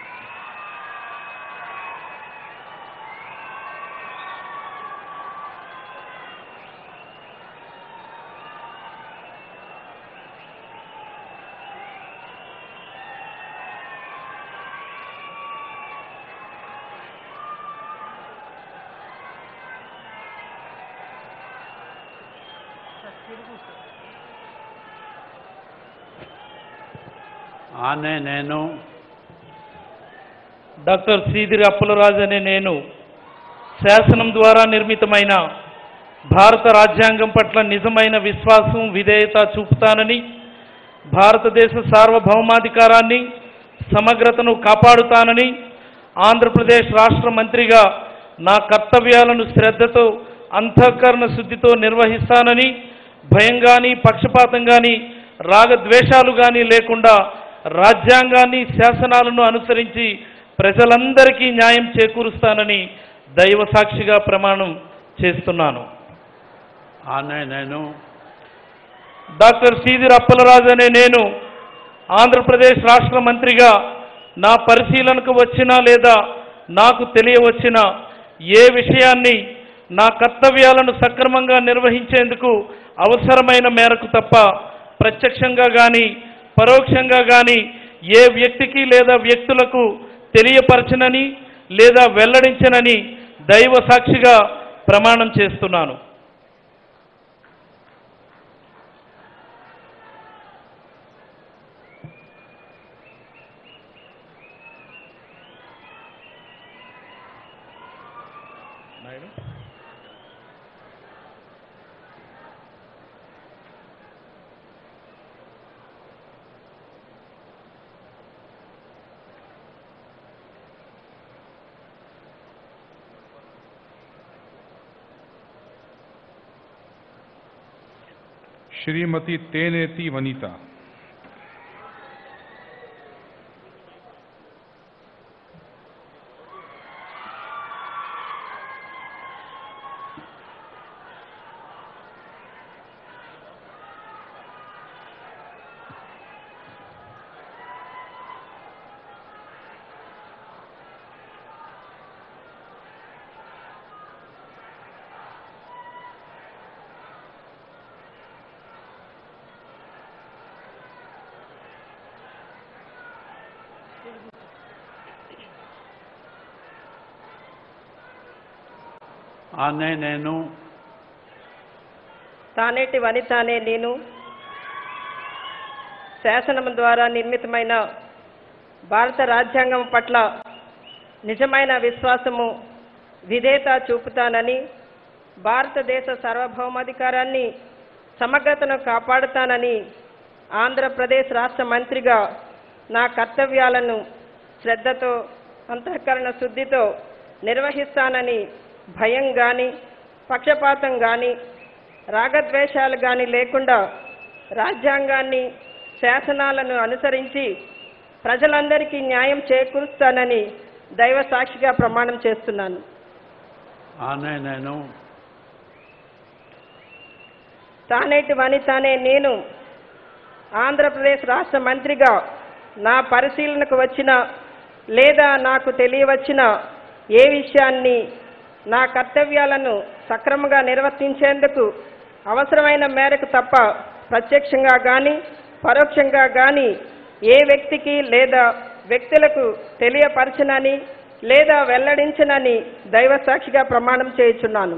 S8: అనే నేను
S18: డాక్టర్ సీదిరి అప్పలరాజు అనే నేను శాసనం ద్వారా నిర్మితమైన భారత రాజ్యాంగం పట్ల నిజమైన విశ్వాసం విధేయత చూపుతానని భారతదేశ సార్వభౌమాధికారాన్ని సమగ్రతను కాపాడుతానని ఆంధ్రప్రదేశ్ రాష్ట్ర మంత్రిగా నా కర్తవ్యాలను శ్రద్ధతో అంతఃకరణ శుద్ధితో నిర్వహిస్తానని భయం కానీ పక్షపాతం కానీ రాగద్వేషాలు కానీ లేకుండా రాజ్యాంగాన్ని శాసనాలను అనుసరించి ప్రజలందరికీ న్యాయం చేకూరుస్తానని దైవ సాక్షిగా ప్రమాణం చేస్తున్నాను
S8: ఆనే నేను
S18: డాక్టర్ సీదిర్ అప్పలరాజు అనే నేను ఆంధ్రప్రదేశ్ రాష్ట్ర మంత్రిగా నా పరిశీలనకు వచ్చిన లేదా నాకు తెలియవచ్చిన ఏ విషయాన్ని నా కర్తవ్యాలను సక్రమంగా నిర్వహించేందుకు అవసరమైన మేరకు తప్ప ప్రత్యక్షంగా కానీ పరోక్షంగా కానీ ఏ వ్యక్తికి లేదా వ్యక్తులకు తెలియపరచనని లేదా వెల్లడించనని దైవ సాక్షిగా ప్రమాణం చేస్తున్నాను
S7: श्रीमती तेनेती वनीता
S8: ఆనే నేను
S17: తానేటి వనిత అనే నేను శాసనం ద్వారా నిర్మితమైన భారత రాజ్యాంగం పట్ల నిజమైన విశ్వాసము విధేయత చూపుతానని భారతదేశ సార్వభౌమాధికారాన్ని సమగ్రతను కాపాడుతానని ఆంధ్రప్రదేశ్ రాష్ట్ర మంత్రిగా నా కర్తవ్యాలను శ్రద్ధతో అంతఃకరణ శుద్ధితో నిర్వహిస్తానని భయం కానీ పక్షపాతం కానీ రాగద్వేషాలు కానీ లేకుండా రాజ్యాంగాన్ని శాసనాలను అనుసరించి ప్రజలందరికీ న్యాయం చేకూరుస్తానని దైవ సాక్షిగా ప్రమాణం చేస్తున్నాను
S8: ఆనే నేను
S17: తానేటి వనితానే నేను ఆంధ్రప్రదేశ్ రాష్ట్ర మంత్రిగా నా పరిశీలనకు వచ్చిన లేదా నాకు తెలియవచ్చిన ఏ విషయాన్ని నా కర్తవ్యాలను సక్రమంగా నిర్వర్తించేందుకు అవసరమైన మేరకు తప్ప ప్రత్యక్షంగా కానీ పరోక్షంగా కానీ ఏ వ్యక్తికి లేదా వ్యక్తులకు తెలియపరచనని లేదా వెల్లడించనని దైవ సాక్షిగా ప్రమాణం చేయుచున్నాను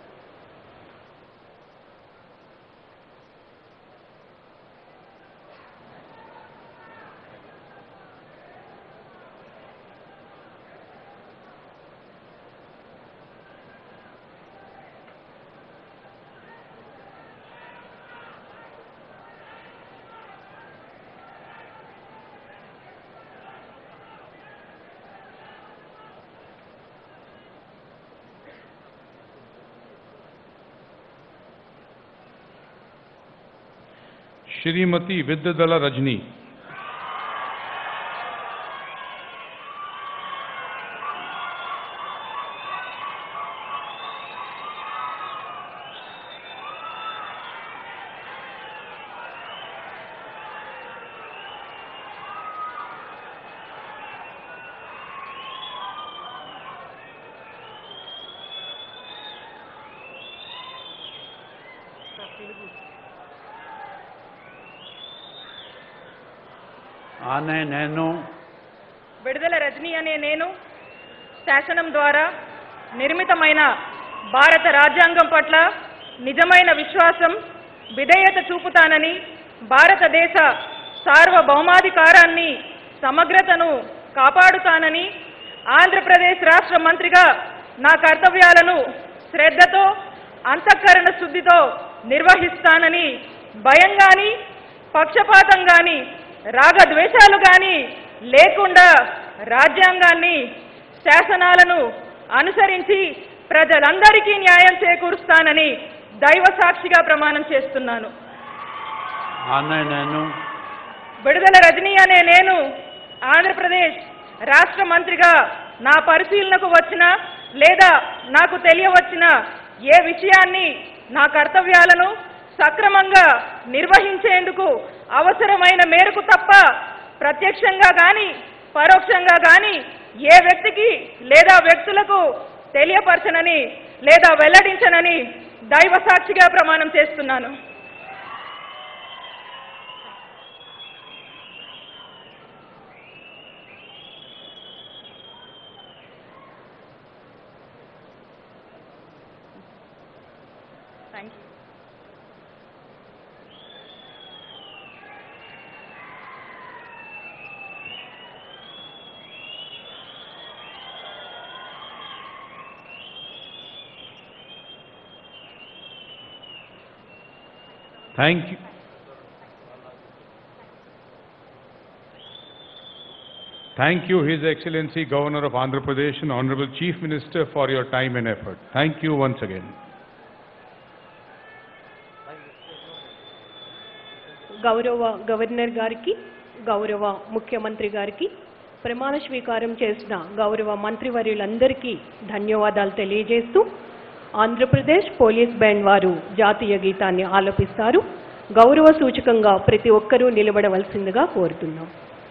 S7: श्रीमती विद्यादला रजनी
S8: ఆనే నేను
S19: విడుదల రజనీ అనే నేను శాసనం ద్వారా నిర్మితమైన భారత రాజ్యాంగం పట్ల నిజమైన విశ్వాసం విధేయత చూపుతానని భారతదేశ సార్వభౌమాధికారాన్ని సమగ్రతను కాపాడుతానని ఆంధ్రప్రదేశ్ రాష్ట్ర మంత్రిగా నా కర్తవ్యాలను శ్రద్ధతో అంతఃకరణ శుద్ధితో నిర్వహిస్తానని భయం కానీ పక్షపాతం కానీ రాగద్వేషాలు కానీ లేకుండా రాజ్యాంగాన్ని శాసనాలను అనుసరించి ప్రజలందరికీ న్యాయం చేకూరుస్తానని దైవ సాక్షిగా ప్రమాణం చేస్తున్నాను
S8: ఆనే నేను
S19: విడుదల రజనీ అనే నేను ఆంధ్రప్రదేశ్ రాష్ట్ర మంత్రిగా నా పరిశీలనకు వచ్చిన లేదా నాకు తెలియవచ్చిన ఏ విషయాన్ని నా కర్తవ్యాలను సక్రమంగా నిర్వహించేందుకు అవసరమైన మేరకు తప్ప ప్రత్యక్షంగా కానీ పరోక్షంగా కానీ ఏ వ్యక్తికి లేదా వ్యక్తులకు తెలియపరచనని లేదా వెల్లడించనని దైవ సాక్షిగా ప్రమాణం చేస్తున్నాను thank you
S7: Thank you. Thank you, His Excellency Governor of Andhra Pradesh and Honorable Chief Minister for your time and effort. Thank you once again.
S5: గౌరవ గవర్నర్ గారికి గౌరవ ముఖ్యమంత్రి గారికి ప్రమాణ స్వీకారం చేసిన గౌరవ మంత్రివర్యులందరికీ ధన్యవాదాలు తెలియజేస్తూ ఆంధ్రప్రదేశ్ పోలీస్ బ్యాండ్ వారు జాతీయ గీతాన్ని ఆలపిస్తారు గౌరవ సూచకంగా ప్రతి ఒక్కరూ నిలబడవలసిందిగా కోరుతున్నాం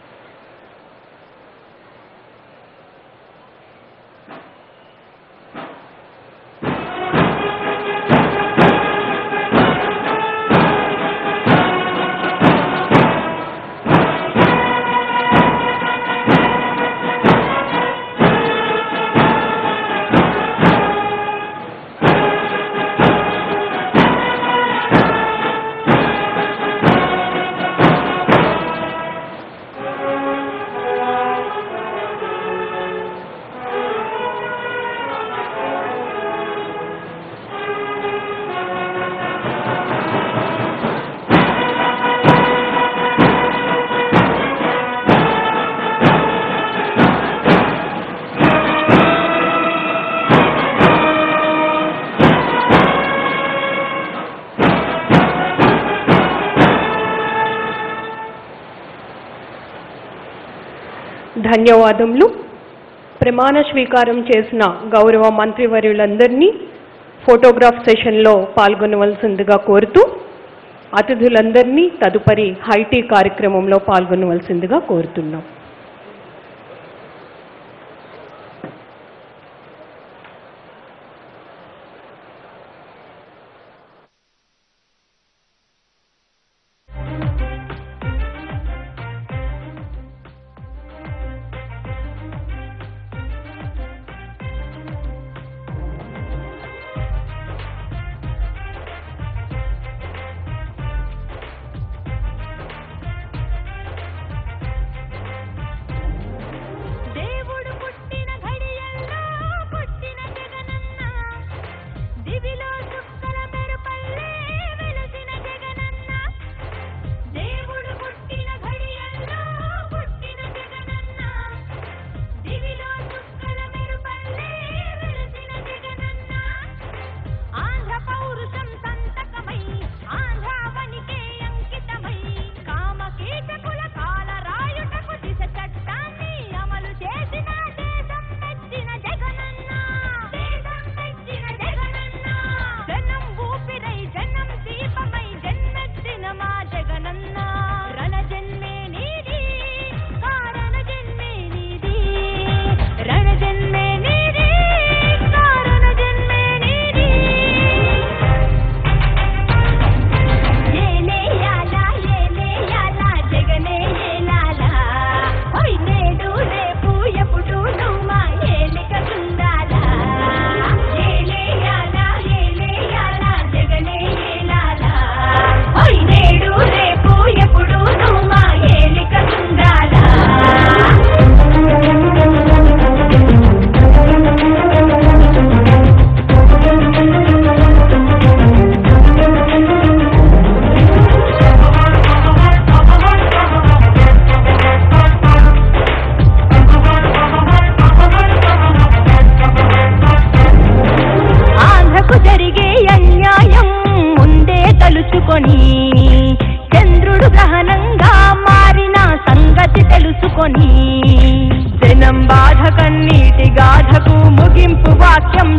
S5: ధన్యవాదములు ప్రమాణ స్వీకారం చేసిన గౌరవ మంత్రివర్యులందరినీ ఫోటోగ్రాఫ్ సెషన్లో పాల్గొనవలసిందిగా కోరుతూ అతిథులందరినీ తదుపరి హైటీ కార్యక్రమంలో పాల్గొనవలసిందిగా కోరుతున్నాం
S20: సభకు ముగింపు వాక్యం